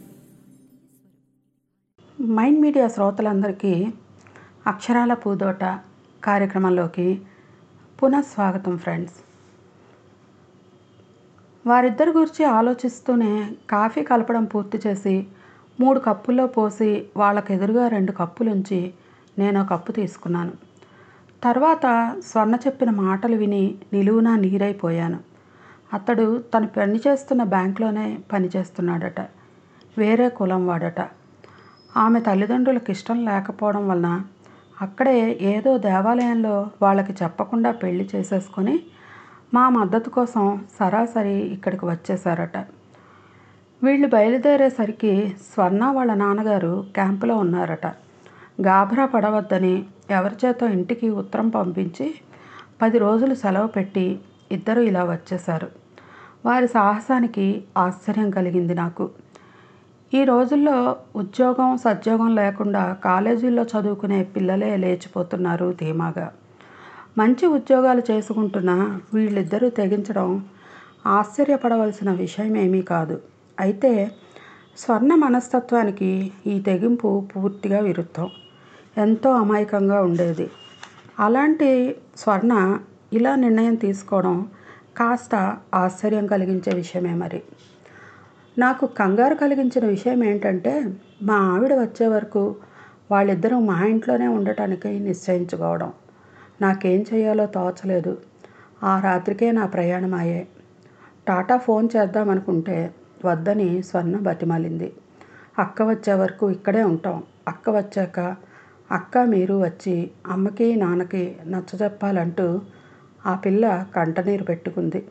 మైండ్ మీడియా శ్రోతలందరికీ అక్షరాల పూదోట కార్యక్రమంలోకి పునః స్వాగతం ఫ్రెండ్స్ వారిద్దరి గురించి ఆలోచిస్తూనే కాఫీ కలపడం పూర్తి చేసి మూడు కప్పుల్లో పోసి వాళ్ళకు ఎదురుగా రెండు కప్పులుంచి నేను కప్పు తీసుకున్నాను తర్వాత స్వర్ణ చెప్పిన మాటలు విని నిలువునా నీరైపోయాను అతడు తను పని చేస్తున్న బ్యాంక్లోనే పనిచేస్తున్నాడట వేరే కులం వాడట ఆమె తల్లిదండ్రులకు ఇష్టం లేకపోవడం వలన అక్కడే ఏదో దేవాలయంలో వాళ్ళకి చెప్పకుండా పెళ్లి చేసేసుకొని మా మద్దతు కోసం సరాసరి ఇక్కడికి వచ్చేసారట వీళ్ళు బయలుదేరేసరికి స్వర్ణ వాళ్ళ నాన్నగారు క్యాంపులో ఉన్నారట గాభరా పడవద్దని ఎవరి చేతో ఇంటికి ఉత్తరం పంపించి పది రోజులు సెలవు పెట్టి ఇద్దరు ఇలా వచ్చేశారు వారి సాహసానికి ఆశ్చర్యం కలిగింది నాకు ఈ రోజుల్లో ఉద్యోగం సద్యోగం లేకుండా కాలేజీల్లో చదువుకునే పిల్లలే లేచిపోతున్నారు ధీమాగా మంచి ఉద్యోగాలు చేసుకుంటున్న వీళ్ళిద్దరూ తెగించడం ఆశ్చర్యపడవలసిన విషయం ఏమీ కాదు అయితే స్వర్ణ మనస్తత్వానికి ఈ తెగింపు పూర్తిగా విరుద్ధం ఎంతో అమాయకంగా ఉండేది అలాంటి స్వర్ణ ఇలా నిర్ణయం తీసుకోవడం కాస్త ఆశ్చర్యం కలిగించే విషయమే మరి నాకు కంగారు కలిగించిన విషయం ఏంటంటే మా ఆవిడ వచ్చే వరకు వాళ్ళిద్దరూ మా ఇంట్లోనే ఉండటానికి నిశ్చయించుకోవడం నాకేం చేయాలో తోచలేదు ఆ రాత్రికే నా ప్రయాణం అయ్యే టాటా ఫోన్ చేద్దామనుకుంటే వద్దని స్వర్ణ బతిమాలింది అక్క వచ్చే వరకు ఇక్కడే ఉంటాం అక్క వచ్చాక అక్క మీరు వచ్చి అమ్మకి నాన్నకి నచ్చజెప్పాలంటూ ఆ పిల్ల కంటనీరు పెట్టుకుంది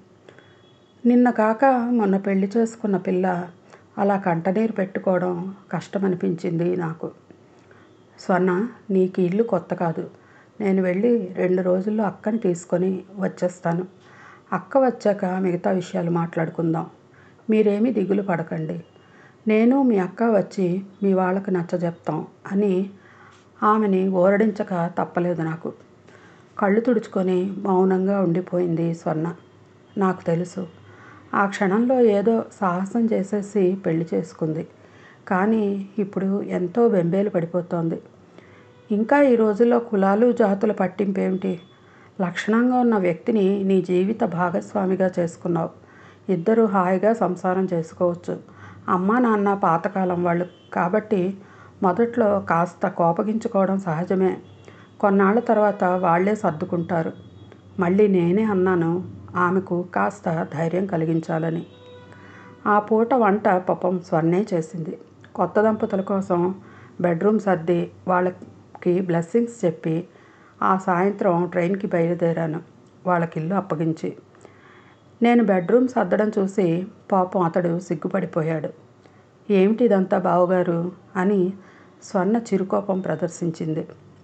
నిన్న కాక మొన్న పెళ్లి చేసుకున్న పిల్ల అలా కంటనీరు పెట్టుకోవడం కష్టమనిపించింది నాకు స్వర్ణ నీకు ఇల్లు కొత్త కాదు నేను వెళ్ళి రెండు రోజుల్లో అక్కని తీసుకొని వచ్చేస్తాను అక్క వచ్చాక మిగతా విషయాలు మాట్లాడుకుందాం మీరేమీ దిగులు పడకండి నేను మీ అక్క వచ్చి మీ వాళ్ళకి నచ్చజెప్తాం అని ఆమెని ఓరడించక తప్పలేదు నాకు కళ్ళు తుడుచుకొని మౌనంగా ఉండిపోయింది స్వర్ణ నాకు తెలుసు ఆ క్షణంలో ఏదో సాహసం చేసేసి పెళ్లి చేసుకుంది కానీ ఇప్పుడు ఎంతో బెంబేలు పడిపోతోంది ఇంకా ఈ రోజుల్లో కులాలు జాతుల పట్టింపు ఏమిటి లక్షణంగా ఉన్న వ్యక్తిని నీ జీవిత భాగస్వామిగా చేసుకున్నావు ఇద్దరు హాయిగా సంసారం చేసుకోవచ్చు అమ్మ నాన్న పాతకాలం వాళ్ళు కాబట్టి మొదట్లో కాస్త కోపగించుకోవడం సహజమే కొన్నాళ్ళ తర్వాత వాళ్ళే సర్దుకుంటారు మళ్ళీ నేనే అన్నాను ఆమెకు కాస్త ధైర్యం కలిగించాలని ఆ పూట వంట పాపం స్వర్ణే చేసింది కొత్త దంపతుల కోసం బెడ్రూమ్ సర్ది వాళ్ళకి బ్లెస్సింగ్స్ చెప్పి ఆ సాయంత్రం ట్రైన్కి బయలుదేరాను వాళ్ళకి ఇల్లు అప్పగించి నేను బెడ్రూమ్ సర్దడం చూసి పాపం అతడు సిగ్గుపడిపోయాడు ఏమిటి ఇదంతా బావగారు అని స్వర్ణ చిరుకోపం ప్రదర్శించింది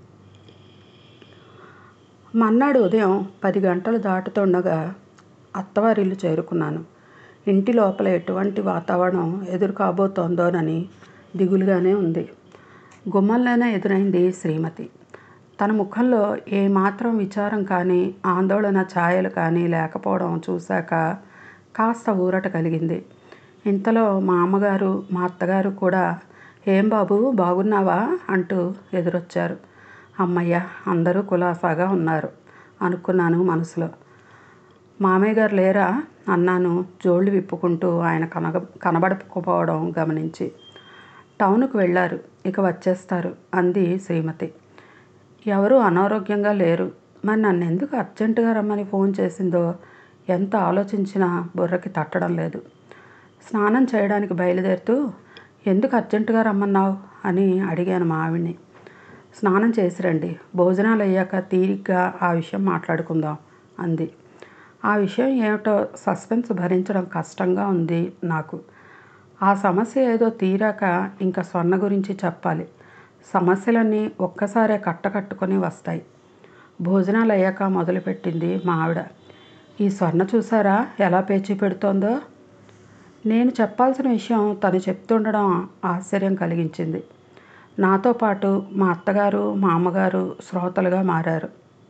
మన్నాడు ఉదయం పది గంటలు దాటుతుండగా అత్తవారిల్లు చేరుకున్నాను ఇంటి లోపల ఎటువంటి వాతావరణం ఎదురు కాబోతోందోనని దిగులుగానే ఉంది గుమ్మంలోనే ఎదురైంది శ్రీమతి తన ముఖంలో ఏమాత్రం విచారం కానీ ఆందోళన ఛాయలు కానీ లేకపోవడం చూశాక కాస్త ఊరట కలిగింది ఇంతలో మా అమ్మగారు మా అత్తగారు కూడా ఏం బాబు బాగున్నావా అంటూ ఎదురొచ్చారు అమ్మయ్య అందరూ కులాసాగా ఉన్నారు అనుకున్నాను మనసులో మామయ్య గారు లేరా అన్నాను జోళ్ళు విప్పుకుంటూ ఆయన కనగ కనబడకపోవడం గమనించి టౌన్కు వెళ్ళారు ఇక వచ్చేస్తారు అంది శ్రీమతి ఎవరు అనారోగ్యంగా లేరు మరి నన్ను ఎందుకు అర్జెంటుగా రమ్మని ఫోన్ చేసిందో ఎంత ఆలోచించినా బుర్రకి తట్టడం లేదు స్నానం చేయడానికి బయలుదేరుతూ ఎందుకు అర్జెంటుగా రమ్మన్నావు అని అడిగాను మా ఆవిడ్ని స్నానం చేసి రండి భోజనాలు అయ్యాక తీరిగ్గా ఆ విషయం మాట్లాడుకుందాం అంది ఆ విషయం ఏమిటో సస్పెన్స్ భరించడం కష్టంగా ఉంది నాకు ఆ సమస్య ఏదో తీరాక ఇంకా స్వర్ణ గురించి చెప్పాలి సమస్యలన్నీ ఒక్కసారే కట్టకట్టుకొని వస్తాయి భోజనాలు అయ్యాక మొదలుపెట్టింది మా ఆవిడ ఈ స్వర్ణ చూసారా ఎలా పేచీ పెడుతోందో నేను చెప్పాల్సిన విషయం తను చెప్తుండడం ఆశ్చర్యం కలిగించింది నాతో పాటు మా అత్తగారు మా అమ్మగారు శ్రోతలుగా మారారు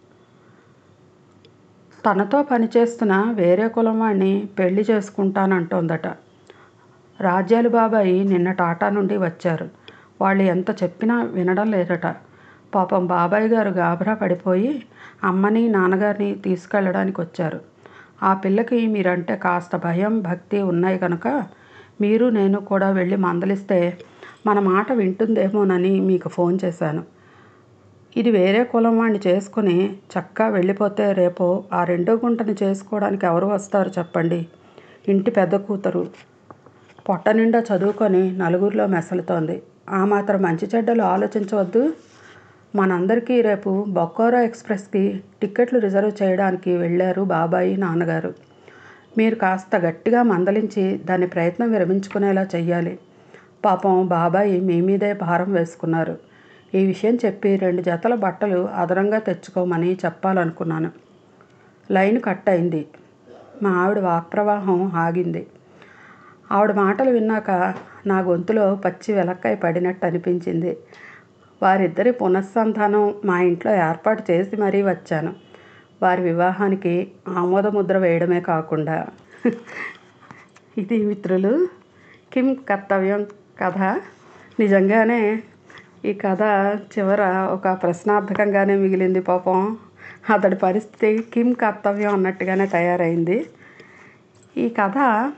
తనతో పనిచేస్తున్న వేరే కులం వాడిని పెళ్లి చేసుకుంటానంటోందట రాజ్యాలు బాబాయి నిన్న టాటా నుండి వచ్చారు వాళ్ళు ఎంత చెప్పినా వినడం లేదట పాపం బాబాయ్ గారు గాబరా పడిపోయి అమ్మని నాన్నగారిని తీసుకెళ్ళడానికి వచ్చారు ఆ పిల్లకి మీరంటే కాస్త భయం భక్తి ఉన్నాయి కనుక మీరు నేను కూడా వెళ్ళి మందలిస్తే మన మాట వింటుందేమోనని మీకు ఫోన్ చేశాను ఇది వేరే కులం వాడిని చేసుకుని చక్కా వెళ్ళిపోతే రేపు ఆ రెండో గుంటని చేసుకోవడానికి ఎవరు వస్తారు చెప్పండి ఇంటి పెద్ద కూతురు పొట్ట నిండా చదువుకొని నలుగురిలో మెసలుతోంది ఆ మాత్రం మంచి చెడ్డలు ఆలోచించవద్దు మనందరికీ రేపు బొక్కోరా ఎక్స్ప్రెస్కి టిక్కెట్లు రిజర్వ్ చేయడానికి వెళ్ళారు బాబాయి నాన్నగారు మీరు కాస్త గట్టిగా మందలించి దాని ప్రయత్నం విరమించుకునేలా చెయ్యాలి పాపం బాబాయి మీ మీదే భారం వేసుకున్నారు ఈ విషయం చెప్పి రెండు జతల బట్టలు అదనంగా తెచ్చుకోమని చెప్పాలనుకున్నాను లైన్ కట్ అయింది మా ఆవిడ వాక్ప్రవాహం ఆగింది ఆవిడ మాటలు విన్నాక నా గొంతులో పచ్చి వెలక్కాయ పడినట్టు అనిపించింది వారిద్దరి పునఃసంధానం మా ఇంట్లో ఏర్పాటు చేసి మరీ వచ్చాను వారి వివాహానికి ఆమోద ముద్ర వేయడమే కాకుండా ఇది మిత్రులు కిమ్ కర్తవ్యం కథ నిజంగానే ఈ కథ చివర ఒక ప్రశ్నార్థకంగానే మిగిలింది పాపం అతడి పరిస్థితి కిమ్ కర్తవ్యం అన్నట్టుగానే తయారైంది ఈ కథ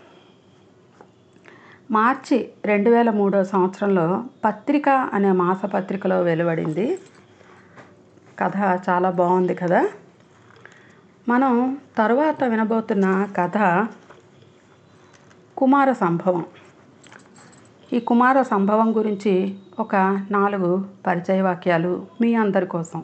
మార్చి రెండు వేల మూడో సంవత్సరంలో పత్రిక అనే మాసపత్రికలో వెలువడింది కథ చాలా బాగుంది కదా మనం తరువాత వినబోతున్న కథ కుమార సంభవం ఈ కుమార సంభవం గురించి ఒక నాలుగు పరిచయ వాక్యాలు మీ అందరి కోసం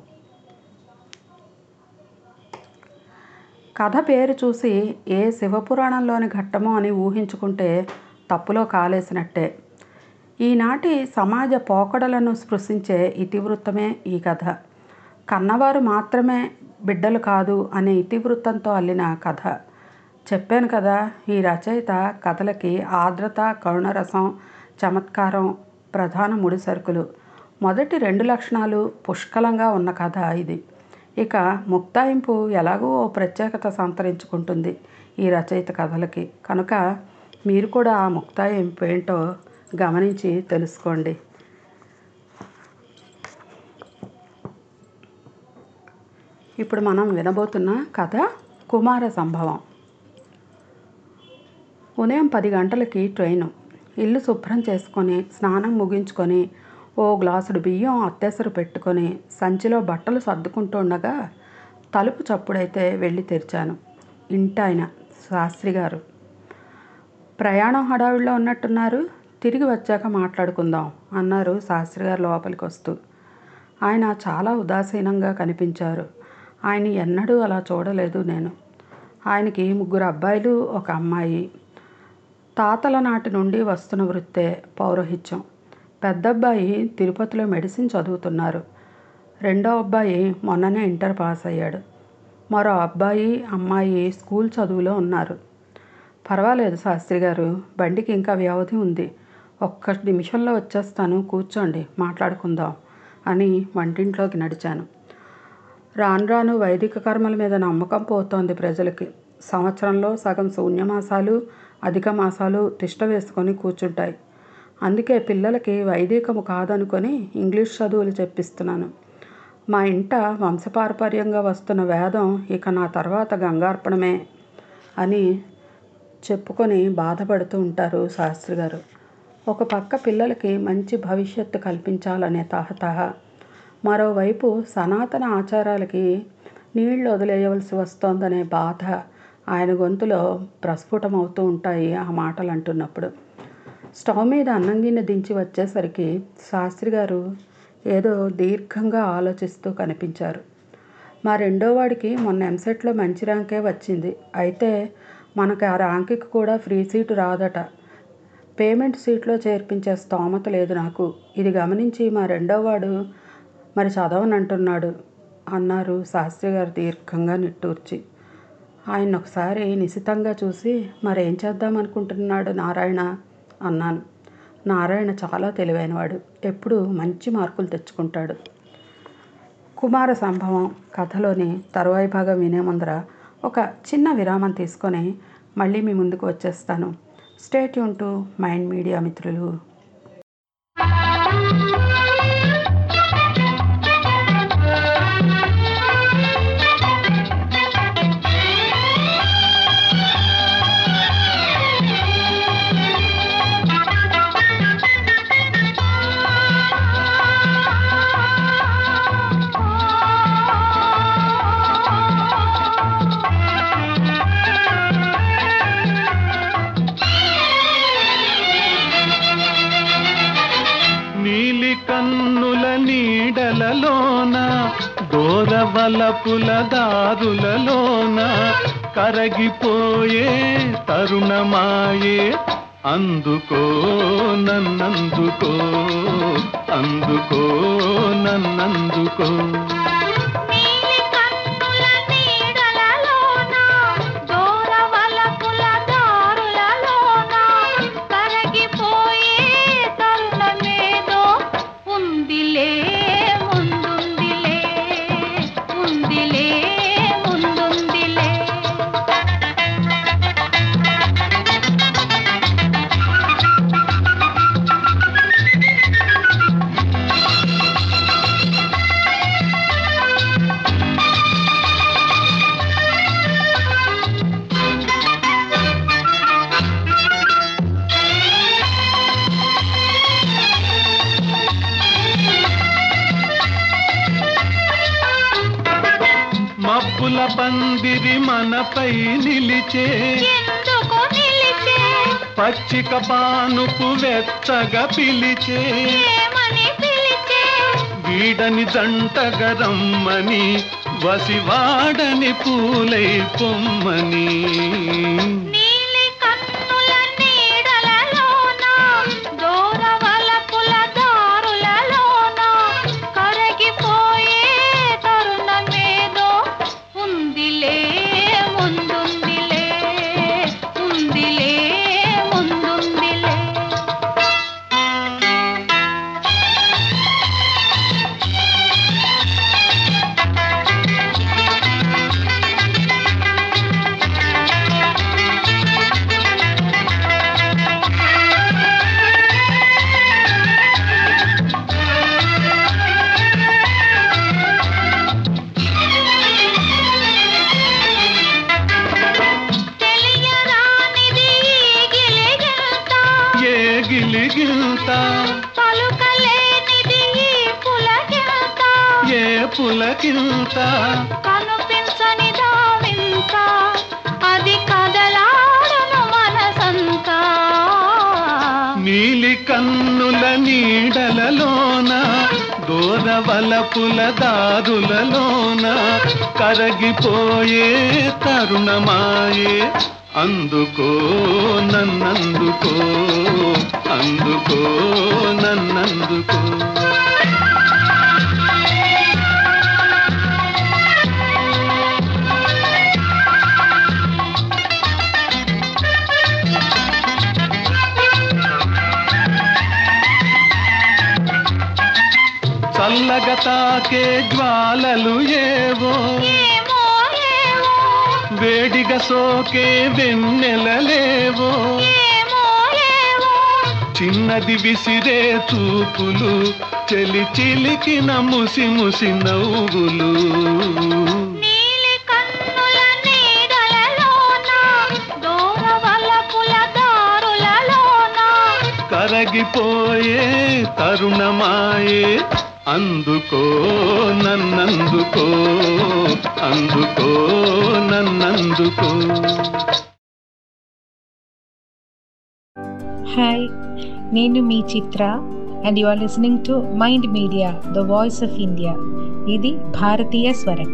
కథ పేరు చూసి ఏ శివపురాణంలోని ఘట్టమో అని ఊహించుకుంటే తప్పులో కాలేసినట్టే ఈనాటి సమాజ పోకడలను స్పృశించే ఇతివృత్తమే ఈ కథ కన్నవారు మాత్రమే బిడ్డలు కాదు అనే ఇతివృత్తంతో అల్లిన కథ చెప్పాను కదా ఈ రచయిత కథలకి ఆర్ద్రత కరుణరసం చమత్కారం ప్రధాన ముడిసరుకులు మొదటి రెండు లక్షణాలు పుష్కలంగా ఉన్న కథ ఇది ఇక ముక్తాయింపు ఎలాగో ఓ ప్రత్యేకత సంతరించుకుంటుంది ఈ రచయిత కథలకి కనుక మీరు కూడా ఆ ముక్తాయింపు ఏంటో గమనించి తెలుసుకోండి ఇప్పుడు మనం వినబోతున్న కథ కుమార సంభవం ఉదయం పది గంటలకి ట్రైను ఇల్లు శుభ్రం చేసుకొని స్నానం ముగించుకొని ఓ గ్లాసుడు బియ్యం అత్తేసరు పెట్టుకొని సంచిలో బట్టలు సర్దుకుంటుండగా తలుపు చప్పుడైతే వెళ్ళి తెరిచాను ఇంటాయన శాస్త్రి గారు ప్రయాణం హడావిడిలో ఉన్నట్టున్నారు తిరిగి వచ్చాక మాట్లాడుకుందాం అన్నారు శాస్త్రి గారు లోపలికి వస్తూ ఆయన చాలా ఉదాసీనంగా కనిపించారు ఆయన ఎన్నడూ అలా చూడలేదు నేను ఆయనకి ముగ్గురు అబ్బాయిలు ఒక అమ్మాయి తాతల నాటి నుండి వస్తున్న వృత్తే పౌరోహిత్యం పెద్ద అబ్బాయి తిరుపతిలో మెడిసిన్ చదువుతున్నారు రెండో అబ్బాయి మొన్ననే ఇంటర్ పాస్ అయ్యాడు మరో అబ్బాయి అమ్మాయి స్కూల్ చదువులో ఉన్నారు పర్వాలేదు శాస్త్రి గారు బండికి ఇంకా వ్యవధి ఉంది ఒక్క నిమిషంలో వచ్చేస్తాను కూర్చోండి మాట్లాడుకుందాం అని వంటింట్లోకి నడిచాను రాను రాను వైదిక కర్మల మీద నమ్మకం పోతోంది ప్రజలకి సంవత్సరంలో సగం శూన్యమాసాలు అధిక మాసాలు తిష్ట వేసుకొని కూర్చుంటాయి అందుకే పిల్లలకి వైదికము కాదనుకొని ఇంగ్లీష్ చదువులు చెప్పిస్తున్నాను మా ఇంట వంశపారపర్యంగా వస్తున్న వేదం ఇక నా తర్వాత గంగార్పణమే అని చెప్పుకొని బాధపడుతూ ఉంటారు శాస్త్రి గారు ఒక పక్క పిల్లలకి మంచి భవిష్యత్తు కల్పించాలనే తహతహ మరోవైపు సనాతన ఆచారాలకి నీళ్లు వదిలేయవలసి వస్తోందనే బాధ ఆయన గొంతులో ప్రస్ఫుటమవుతూ ఉంటాయి ఆ మాటలు అంటున్నప్పుడు స్టవ్ మీద అన్నం గిన్నె దించి వచ్చేసరికి శాస్త్రి గారు ఏదో దీర్ఘంగా ఆలోచిస్తూ కనిపించారు మా రెండో వాడికి మొన్న ఎంసెట్లో మంచి ర్యాంకే వచ్చింది అయితే మనకు ఆ ర్యాంకుకి కూడా ఫ్రీ సీటు రాదట పేమెంట్ సీట్లో చేర్పించే స్తోమత లేదు నాకు ఇది గమనించి మా రెండో వాడు మరి చదవనంటున్నాడు అన్నారు శాస్త్రి గారు దీర్ఘంగా నిట్టూర్చి ఆయన ఒకసారి నిశితంగా చూసి మరేం చేద్దాం అనుకుంటున్నాడు నారాయణ అన్నాను నారాయణ చాలా తెలివైనవాడు ఎప్పుడు మంచి మార్కులు తెచ్చుకుంటాడు కుమార సంభవం కథలోని తరువాయి భాగం వినే ముందర ఒక చిన్న విరామం తీసుకొని మళ్ళీ మీ ముందుకు వచ్చేస్తాను స్టేట్ యూన్ టు మైండ్ మీడియా మిత్రులు నీలి కన్నుల నీడలలోన దూరవలపుల దారులలోన కరగిపోయే తరుణమాయే అందుకో నన్నందుకో అందుకో నన్నందుకో ఉందిలే ముందుందిలే ఉందిలే ముందుందిలే మబ్బుల పందిరి మనపై నిలిచే ఎందుకు నిలిచే పచ్చిక పానుపు వెచ్చగా పిలిచే ఏమని పిలిచే వీడని జంటగా రమ్మని వసివాడని పూలై పొమ్మని నీలి కన్నుల నీడలలోన దూరవలపుల దారులలోన కరగిపోయే తరుణమేదో ఉందిలే ముందుందిలే ఉందిలే ముందుందిలే తెలియరానిది ఈ గిలిగింత ఏ గిలిగిల్త పలుకలేనిది ఈ పులకింత ఏ పులకింత కనిపించని దావింత అది కదలాడను మనసంతా నీలి కన్నుల నీడలలోన దూరవలపుల దారులలోన కరగిపోయే తరుణమాయే అందుకో నన్నందుకో అందుకో నన్నందుకో చల్లగా తాకే జ్వాలలు ఏవో ఏమో ఏమో వేడిగా సోకే వెన్నెలలేవో ఏమో ఏమో చిన్నది విసిరే చూపులు చెలి చిలికిన ముసి ముసి నవ్వులు నీలి కన్నుల నీడలలోన దూరవలపుల దారులలోన కరగిపోయే తరుణమాయే అందుకో నన్నందుకో అందుకో నన్నందుకో హాయ్ నేను మీ Chitra and you are listening to mind media the voice of India ఇది భారతీయ స్వరం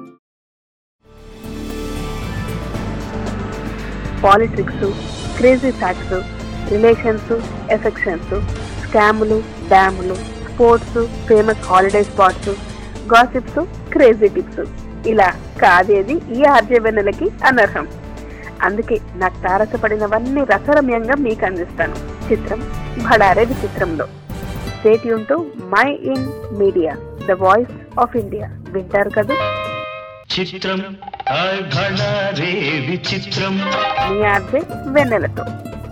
politics crazy facts relations affections స్కాములు డ్యాములు sports famous holiday spots gossips crazy tips ఇలా కాదేది ఈ ఆర్జవెన్నెలకి అనర్హం అందుకే నాకు తారసపడినవన్నీ రసరమ్యంగా మీకు అందిస్తాను చిత్రం భడారే విచిత్రంలో stay tuned to mind media the voice of India వింటారు కదా చిత్రం హాయ్ భళా రే విచిత్రం మీ ఆర్జే వెన్నెలతో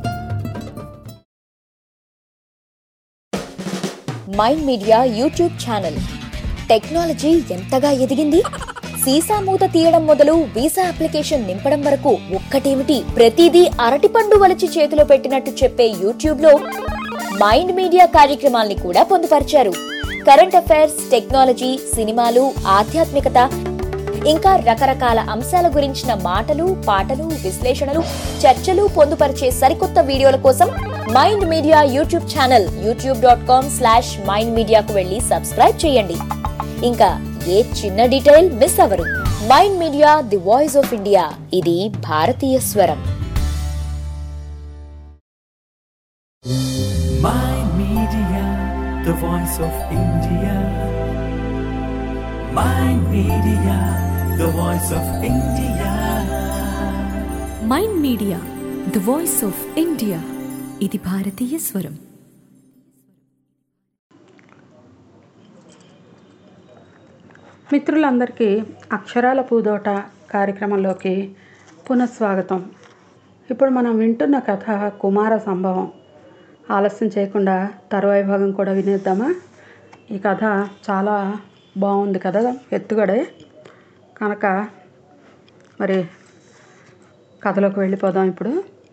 mind media YouTube channel technology ఎంతగా ఎదిగింది సీసా మూత తీయడం మొదలు వీసా అప్లికేషన్ నింపడం వరకు ఒక్కటేమిటి ప్రతిదీ అరటిపండు వలిచి చేతిలో పెట్టినట్టు చెప్పే యూట్యూబ్ లో మైండ్ మీడియా కార్యక్రమాల్ని కూడా పొందుపరిచారు కరెంట్ అఫైర్స్ టెక్నాలజీ సినిమాలు ఆధ్యాత్మికత ఇంకా రకరకాల అంశాల గురించిన మాటలు పాటలు విశ్లేషణలు చర్చలు పొందుపరిచే సరికొత్త వీడియోల కోసం mind media YouTube channel YouTube dot com slash mind మీడియాకు వెళ్ళి సబ్స్క్రైబ్ చేయండి ఇంకా ఏ చిన్న డీటెయిల్ మిస్ అవరు mind media the voice of India ఇది భారతీయ స్వరం Mind Media, the voice of India. Mind Media, the voice of India. Mind media the voice of India ఇది భారతీయ స్వరం మిత్రులందరికీ అక్షరాల పూదోట కార్యక్రమంలోకి పునఃస్వాగతం ఇప్పుడు మనం వింటున్న కథ కుమార సంభవం ఆలస్యం చేయకుండా తరువాయి భాగం కూడా వినేద్దామా ఈ కథ చాలా బాగుంది కదా ఎత్తుగడే కనుక మరి కథలోకి వెళ్ళిపోదాం ఇప్పుడు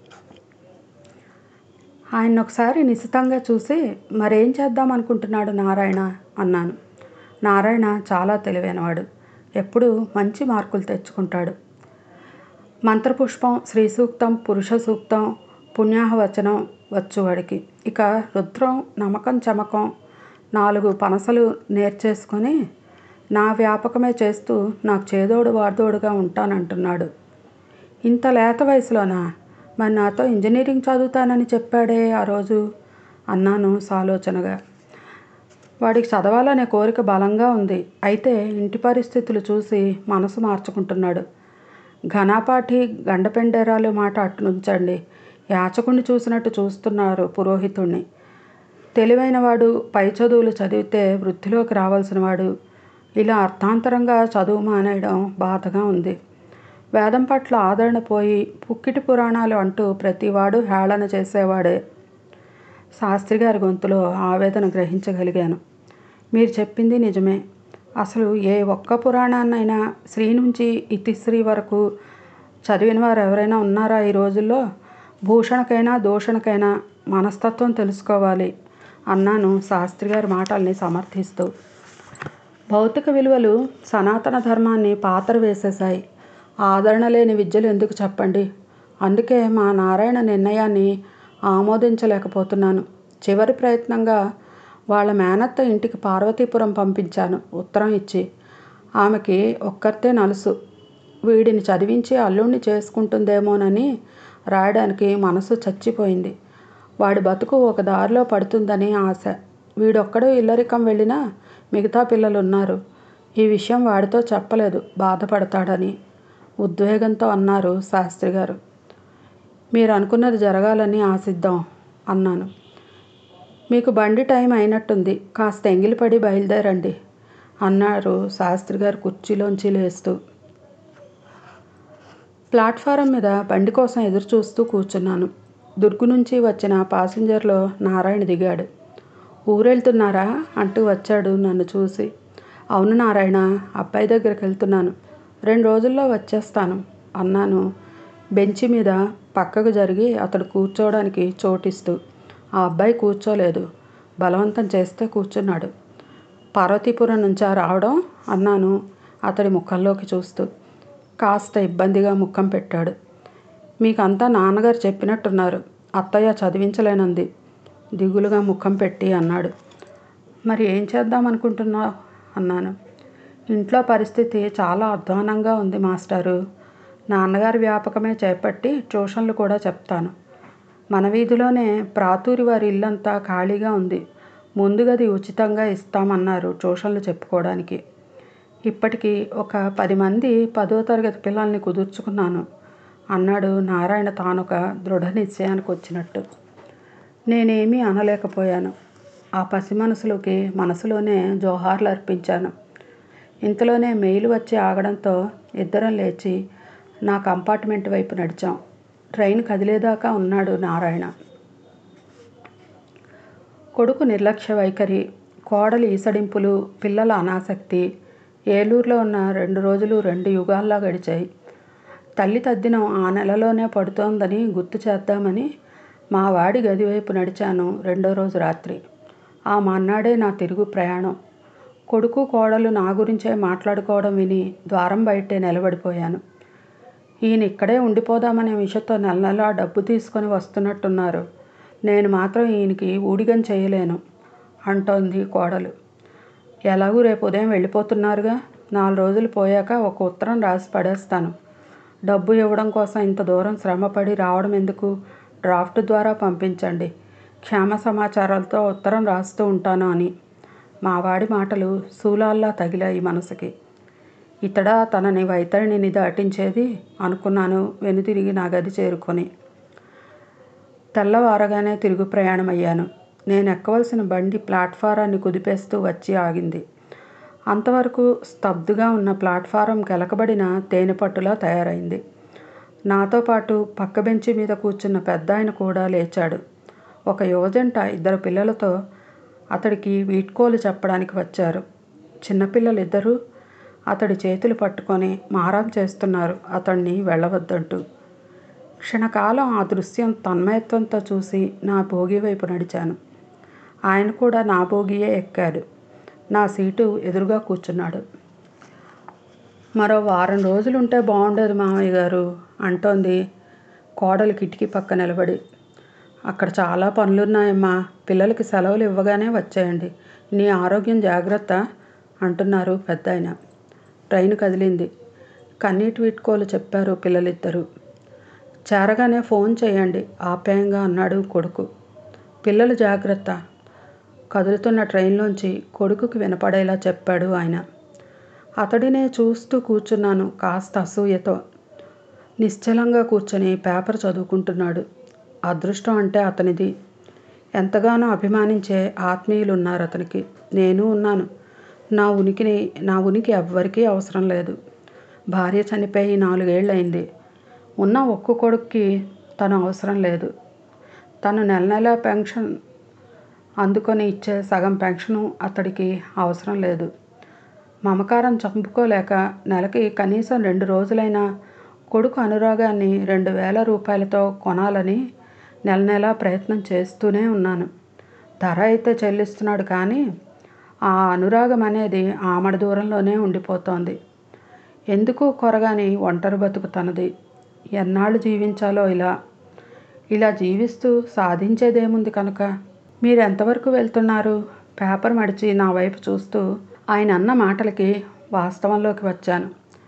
ఆయన ఒకసారి నిశితంగా చూసి మరేం చేద్దాం అనుకుంటున్నాడు నారాయణ అన్నాను నారాయణ చాలా తెలివైనవాడు ఎప్పుడూ మంచి మార్కులు తెచ్చుకుంటాడు మంత్రపుష్పం శ్రీ సూక్తం పురుష సూక్తం పుణ్యాహవచనం వచ్చు వాడికి ఇక రుద్రం నమ్మకం చమకం నాలుగు పనసలు నేర్చేసుకొని నా వ్యాపకమే చేస్తూ నాకు చేదోడు వాదోడుగా ఉంటానంటున్నాడు ఇంత లేత వయసులోనా మరి నాతో ఇంజనీరింగ్ చదువుతానని చెప్పాడే ఆ రోజు అన్నాను సాలోచనగా వాడికి చదవాలనే కోరిక బలంగా ఉంది అయితే ఇంటి పరిస్థితులు చూసి మనసు మార్చుకుంటున్నాడు ఘనాపాఠి గండపెండేరాలు మాట అట్టునుంచండి యాచకుణ్ణి చూసినట్టు చూస్తున్నారు పురోహితుణ్ణి తెలివైనవాడు పై చదువులు చదివితే వృద్ధిలోకి రావాల్సిన వాడు ఇలా అర్థాంతరంగా చదువు మానేయడం బాధగా ఉంది వేదం పట్ల ఆదరణ పోయి పుక్కిటి పురాణాలు అంటూ ప్రతివాడు హేళన చేసేవాడే శాస్త్రి గారి గొంతులో ఆవేదన గ్రహించగలిగాను మీరు చెప్పింది నిజమే అసలు ఏ ఒక్క పురాణాన్నైనా శ్రీ నుంచి ఇతిశ్రీ వరకు చదివిన వారు ఎవరైనా ఉన్నారా ఈ రోజుల్లో భూషణకైనా దూషణకైనా మనస్తత్వం తెలుసుకోవాలి అన్నాను శాస్త్రి గారి మాటల్ని సమర్థిస్తూ భౌతిక విలువలు సనాతన ధర్మాన్ని పాతర వేసేశాయి ఆదరణ లేని విద్యలు ఎందుకు చెప్పండి అందుకే మా నారాయణ నిర్ణయాన్ని ఆమోదించలేకపోతున్నాను చివరి ప్రయత్నంగా వాళ్ళ మేనత్త ఇంటికి పార్వతీపురం పంపించాను ఉత్తరం ఇచ్చి ఆమెకి ఒక్కరితే నలుసు వీడిని చదివించి అల్లుణ్ణి చేసుకుంటుందేమోనని రాయడానికి మనసు చచ్చిపోయింది వాడి బతుకు ఒక దారిలో పడుతుందని ఆశ వీడొక్కడు ఇల్లరికం వెళ్ళినా మిగతా పిల్లలు ఉన్నారు ఈ విషయం వాడితో చెప్పలేదు బాధపడతాడని ఉద్వేగంతో అన్నారు శాస్త్రి గారు మీరు అనుకున్నది జరగాలని ఆశిద్దాం అన్నాను మీకు బండి టైం అయినట్టుంది కాస్త ఎంగిలిపడి బయలుదేరండి అన్నారు శాస్త్రి గారు కుర్చీలోంచి లేస్తూ ప్లాట్ఫారం మీద బండి కోసం ఎదురు చూస్తూ కూర్చున్నాను దుర్గు నుంచి వచ్చిన పాసింజర్లో నారాయణ దిగాడు ఊరెళ్తున్నారా అంటూ వచ్చాడు నన్ను చూసి అవును నారాయణ అబ్బాయి దగ్గరికి వెళ్తున్నాను రెండు రోజుల్లో వచ్చేస్తాను అన్నాను బెంచి మీద పక్కకు జరిగి అతడు కూర్చోవడానికి చోటిస్తూ ఆ అబ్బాయి కూర్చోలేదు బలవంతం చేస్తే కూర్చున్నాడు పార్వతీపురం నుంచా రావడం అన్నాను అతడి ముఖంలోకి చూస్తూ కాస్త ఇబ్బందిగా ముఖం పెట్టాడు మీకంతా నాన్నగారు చెప్పినట్టున్నారు అత్తయ్య చదివించలేనంది దిగులుగా ముఖం పెట్టి అన్నాడు మరి ఏం చేద్దాం అనుకుంటున్నావు అన్నాను ఇంట్లో పరిస్థితి చాలా అధ్వానంగా ఉంది మాస్టారు నాన్నగారి వ్యాపకమే చేపట్టి ట్యూషన్లు కూడా చెప్తాను మన వీధిలోనే ప్రాతూరి వారి ఇల్లంతా ఖాళీగా ఉంది ముందు గది ఉచితంగా ఇస్తామన్నారు ట్యూషన్లు చెప్పుకోవడానికి ఇప్పటికి ఒక పది మంది పదో తరగతి పిల్లల్ని కుదుర్చుకున్నాను అన్నాడు నారాయణ తానొక దృఢ నిశ్చయానికి వచ్చినట్టు నేనేమీ అనలేకపోయాను ఆ పసి మనసులకి మనసులోనే జోహార్లు అర్పించాను ఇంతలోనే మెయిల్ వచ్చి ఆగడంతో ఇద్దరం లేచి నా కంపార్ట్మెంట్ వైపు నడిచాం ట్రైన్ కదిలేదాకా ఉన్నాడు నారాయణ కొడుకు నిర్లక్ష్య వైఖరి కోడలి ఈసడింపులు పిల్లల అనాసక్తి ఏలూరులో ఉన్న రెండు రోజులు రెండు యుగాల్లా గడిచాయి తల్లి తద్దినం ఆ నెలలోనే పడుతోందని గుర్తు చేద్దామని మా వాడి గది వైపు నడిచాను రెండో రోజు రాత్రి ఆ మన్నాడే నా తిరుగు ప్రయాణం కొడుకు కోడలు నా గురించే మాట్లాడుకోవడం విని ద్వారం బయటే నిలబడిపోయాను ఈయన ఇక్కడే ఉండిపోదామనే విషయంతో నెల నెలా డబ్బు తీసుకొని వస్తున్నట్టున్నారు నేను మాత్రం ఈయనకి ఊడిగం చేయలేను అంటోంది కోడలు ఎలాగూ రేపు ఉదయం వెళ్ళిపోతున్నారుగా నాలుగు రోజులు పోయాక ఒక ఉత్తరం రాసి పడేస్తాను డబ్బు ఇవ్వడం కోసం ఇంత దూరం శ్రమపడి రావడం ఎందుకు డ్రాఫ్ట్ ద్వారా పంపించండి క్షేమ సమాచారాలతో ఉత్తరం రాస్తూ ఉంటాను అని మా వాడి మాటలు శూలాల్లా తగిలాయి మనసుకి ఇతడా తనని వైతరిణిని దాటించేది అనుకున్నాను వెనుతిరిగి నా గది చేరుకొని తెల్లవారగానే తిరుగు ప్రయాణమయ్యాను నేను ఎక్కవలసిన బండి ప్లాట్ఫారాన్ని కుదిపేస్తూ వచ్చి ఆగింది అంతవరకు స్తబ్దుగా ఉన్న ప్లాట్ఫారం కెలకబడిన తేనెపట్టులా తయారైంది నాతో పాటు పక్క బెంచి మీద కూర్చున్న పెద్ద ఆయన కూడా లేచాడు ఒక యువజంట ఇద్దరు పిల్లలతో అతడికి వీడ్కోలు చెప్పడానికి వచ్చారు చిన్నపిల్లలు ఇద్దరూ అతడి చేతులు పట్టుకొని మారం చేస్తున్నారు అతన్ని వెళ్ళవద్దంటూ క్షణకాలం ఆ దృశ్యం తన్మయత్వంతో చూసి నా భోగి వైపు నడిచాను ఆయన కూడా నా భోగియే ఎక్కాడు నా సీటు ఎదురుగా కూర్చున్నాడు మరో వారం రోజులుంటే బాగుండేది మామయ్య గారు అంటోంది కోడలు కిటికీ పక్క నిలబడి అక్కడ చాలా పనులున్నాయమ్మా పిల్లలకి సెలవులు ఇవ్వగానే వచ్చేయండి నీ ఆరోగ్యం జాగ్రత్త అంటున్నారు పెద్ద ఆయన ట్రైన్ కదిలింది కన్నీటి వీడ్కోలు చెప్పారు పిల్లలిద్దరూ చేరగానే ఫోన్ చేయండి ఆప్యాయంగా అన్నాడు కొడుకు పిల్లలు జాగ్రత్త కదులుతున్న ట్రైన్లోంచి కొడుకుకి వినపడేలా చెప్పాడు ఆయన అతడినే చూస్తూ కూర్చున్నాను కాస్త అసూయతో నిశ్చలంగా కూర్చొని పేపర్ చదువుకుంటున్నాడు అదృష్టం అంటే అతనిది ఎంతగానో అభిమానించే ఆత్మీయులు ఉన్నారు అతనికి నేను ఉన్నాను నా ఉనికిని నా ఉనికి ఎవ్వరికీ అవసరం లేదు భార్య చనిపోయి నాలుగేళ్ళయింది ఉన్న ఒక్క కొడుక్కి తను అవసరం లేదు తను నెల నెల పెన్షన్ అందుకొని ఇచ్చే సగం పెన్షను అతడికి అవసరం లేదు మమకారం చంపుకోలేక నెలకి కనీసం రెండు రోజులైనా కొడుకు అనురాగాన్ని రెండు వేల రూపాయలతో కొనాలని నెల నెల ప్రయత్నం చేస్తూనే ఉన్నాను ధర అయితే చెల్లిస్తున్నాడు కానీ ఆ అనురాగం అనేది ఆమడ దూరంలోనే ఉండిపోతోంది ఎందుకు కొరగాని ఒంటరి బతుకు తనది ఎన్నాళ్ళు జీవించాలో ఇలా ఇలా జీవిస్తూ సాధించేదేముంది కనుక మీరు ఎంతవరకు వెళ్తున్నారు పేపర్ మడిచి నా వైపు చూస్తూ ఆయన అన్న మాటలకి వాస్తవంలోకి వచ్చాను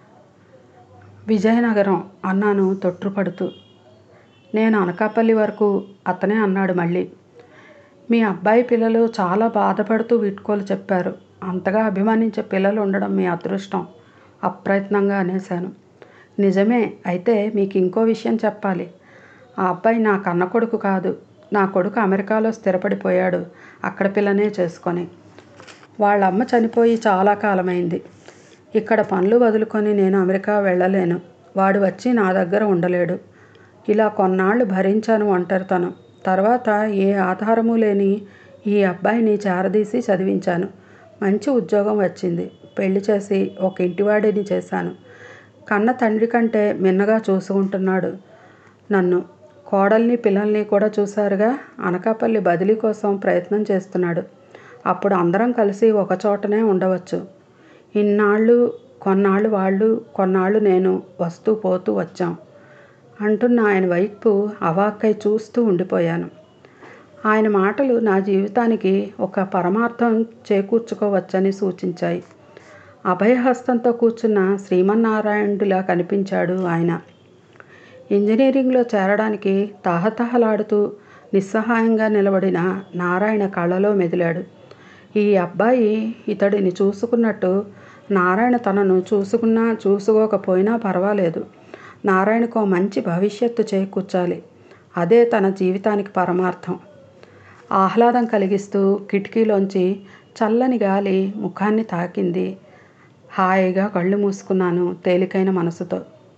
విజయనగరం అన్నాను తొట్టుపడుతూ నేను అనకాపల్లి వరకు అతనే అన్నాడు మళ్ళీ మీ అబ్బాయి పిల్లలు చాలా బాధపడుతూ వీడ్కోలు చెప్పారు అంతగా అభిమానించే పిల్లలు ఉండడం మీ అదృష్టం అప్రయత్నంగా అనేశాను నిజమే అయితే మీకు ఇంకో విషయం చెప్పాలి ఆ అబ్బాయి నా కన్న కొడుకు కాదు నా కొడుకు అమెరికాలో స్థిరపడిపోయాడు అక్కడ పిల్లనే చేసుకొని వాళ్ళ అమ్మ చనిపోయి చాలా కాలమైంది ఇక్కడ పనులు వదులుకొని నేను అమెరికా వెళ్ళలేను వాడు వచ్చి నా దగ్గర ఉండలేడు ఇలా కొన్నాళ్ళు భరించాను ఒంటరితనం తర్వాత ఏ ఆధారము లేని ఈ అబ్బాయిని చేరదీసి చదివించాను మంచి ఉద్యోగం వచ్చింది పెళ్లి చేసి ఒక ఇంటివాడిని చేశాను కన్న తండ్రి కంటే మిన్నగా చూసుకుంటున్నాడు నన్ను కోడల్ని పిల్లల్ని కూడా చూశారుగా అనకాపల్లి బదిలీ కోసం ప్రయత్నం చేస్తున్నాడు అప్పుడు అందరం కలిసి ఒక చోటనే ఉండవచ్చు ఇన్నాళ్ళు కొన్నాళ్ళు వాళ్ళు కొన్నాళ్ళు నేను వస్తూ పోతూ వచ్చాం అంటున్న ఆయన వైపు అవాక్కై చూస్తూ ఉండిపోయాను ఆయన మాటలు నా జీవితానికి ఒక పరమార్థం చేకూర్చుకోవచ్చని సూచించాయి అభయహస్తంతో కూర్చున్న శ్రీమన్నారాయణుడిలా కనిపించాడు ఆయన ఇంజనీరింగ్లో చేరడానికి తహతహలాడుతూ నిస్సహాయంగా నిలబడిన నారాయణ కళ్ళలో మెదిలాడు ఈ అబ్బాయి ఇతడిని చూసుకున్నట్టు నారాయణ తనను చూసుకున్నా చూసుకోకపోయినా పర్వాలేదు నారాయణకు మంచి భవిష్యత్తు చేకూర్చాలి అదే తన జీవితానికి పరమార్థం ఆహ్లాదం కలిగిస్తూ కిటికీలోంచి చల్లని గాలి ముఖాన్ని తాకింది హాయిగా కళ్ళు మూసుకున్నాను తేలికైన మనసుతో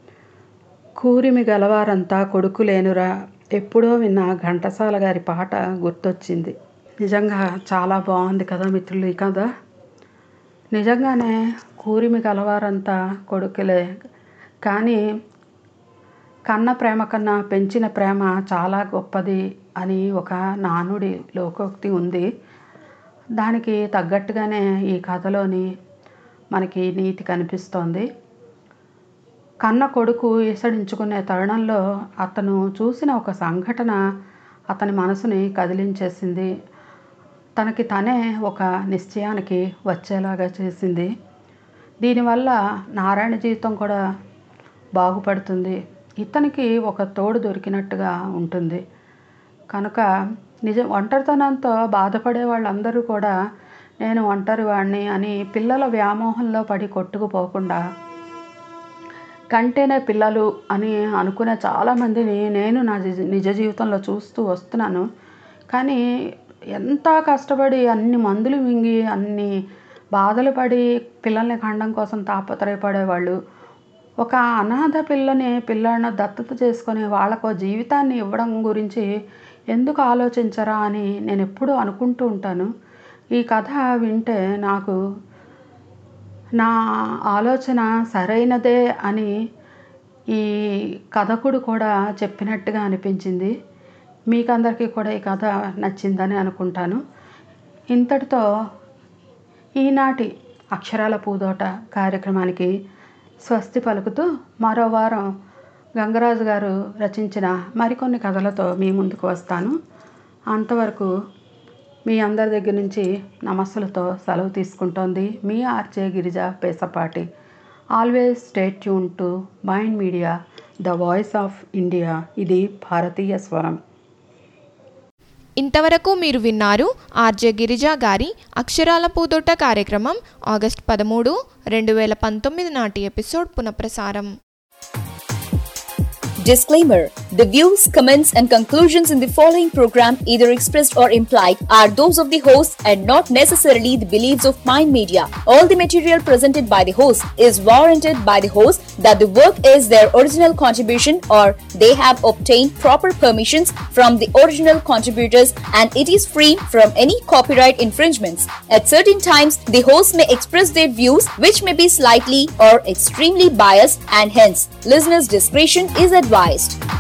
కూరిమి గలవారంతా కొడుకు లేనురా ఎప్పుడో విన్న ఘంటసాల గారి పాట గుర్తొచ్చింది నిజంగా చాలా బాగుంది కదా మిత్రులు ఈ కథ నిజంగానే కూరిమి గలవారంతా కొడుకులే కానీ కన్న ప్రేమ కన్నా పెంచిన ప్రేమ చాలా గొప్పది అని ఒక నానుడి లోకోక్తి ఉంది దానికి తగ్గట్టుగానే ఈ కథలోని మనకి నీతి కనిపిస్తోంది కన్న కొడుకు ఈసడించుకునే తరుణంలో అతను చూసిన ఒక సంఘటన అతని మనసుని కదిలించేసింది తనకి తనే ఒక నిశ్చయానికి వచ్చేలాగా చేసింది దీనివల్ల నారాయణ జీవితం కూడా బాగుపడుతుంది ఇతనికి ఒక తోడు దొరికినట్టుగా ఉంటుంది కనుక నిజం ఒంటరితనంతో బాధపడే వాళ్ళందరూ కూడా నేను ఒంటరి వాడిని అని పిల్లల వ్యామోహంలో పడి కొట్టుకుపోకుండా కంటేనే పిల్లలు అని అనుకునే చాలామందిని నేను నా నిజ- నిజ జీవితంలో చూస్తూ వస్తున్నాను కానీ ఎంత కష్టపడి అన్ని మందులు మింగి అన్ని బాధలు పడి పిల్లల్ని కండం కోసం తాపత్రయపడేవాళ్ళు ఒక అనాథ పిల్లని పిల్లలను దత్తత చేసుకొని వాళ్ళకు జీవితాన్ని ఇవ్వడం గురించి ఎందుకు ఆలోచించరా అని నేను ఎప్పుడూ అనుకుంటూ ఉంటాను ఈ కథ వింటే నాకు నా ఆలోచన సరైనదే అని ఈ కథకుడు కూడా చెప్పినట్టుగా అనిపించింది మీకందరికీ కూడా ఈ కథ నచ్చిందని అనుకుంటాను ఇంతటితో ఈనాటి అక్షరాల పూదోట కార్యక్రమానికి స్వస్తి పలుకుతూ మరో వారం గంగరాజు గారు రచించిన మరికొన్ని కథలతో మీ ముందుకు వస్తాను అంతవరకు మీ అందరి దగ్గర నుంచి నమస్సులతో సెలవు తీసుకుంటోంది మీ RJ Girija Pesapati always stay tuned to mind media the voice of India ఇది భారతీయ స్వరం ఇంతవరకు మీరు విన్నారు ఆర్జే గిరిజా గారి అక్షరాల పూదోట కార్యక్రమం ఆగస్ట్ పదమూడు రెండు వేల పంతొమ్మిది నాటి ఎపిసోడ్ పునఃప్రసారం Disclaimer The views, comments, and conclusions in the following program, either expressed or implied, are those of the host and not necessarily the beliefs of Mind Media. All the material presented by the host is warranted by the host that the work is their original contribution or they have obtained proper permissions from the original contributors and it is free from any copyright infringements. At certain times, the host may express their views which may be slightly or extremely biased and hence listeners' discretion is advised.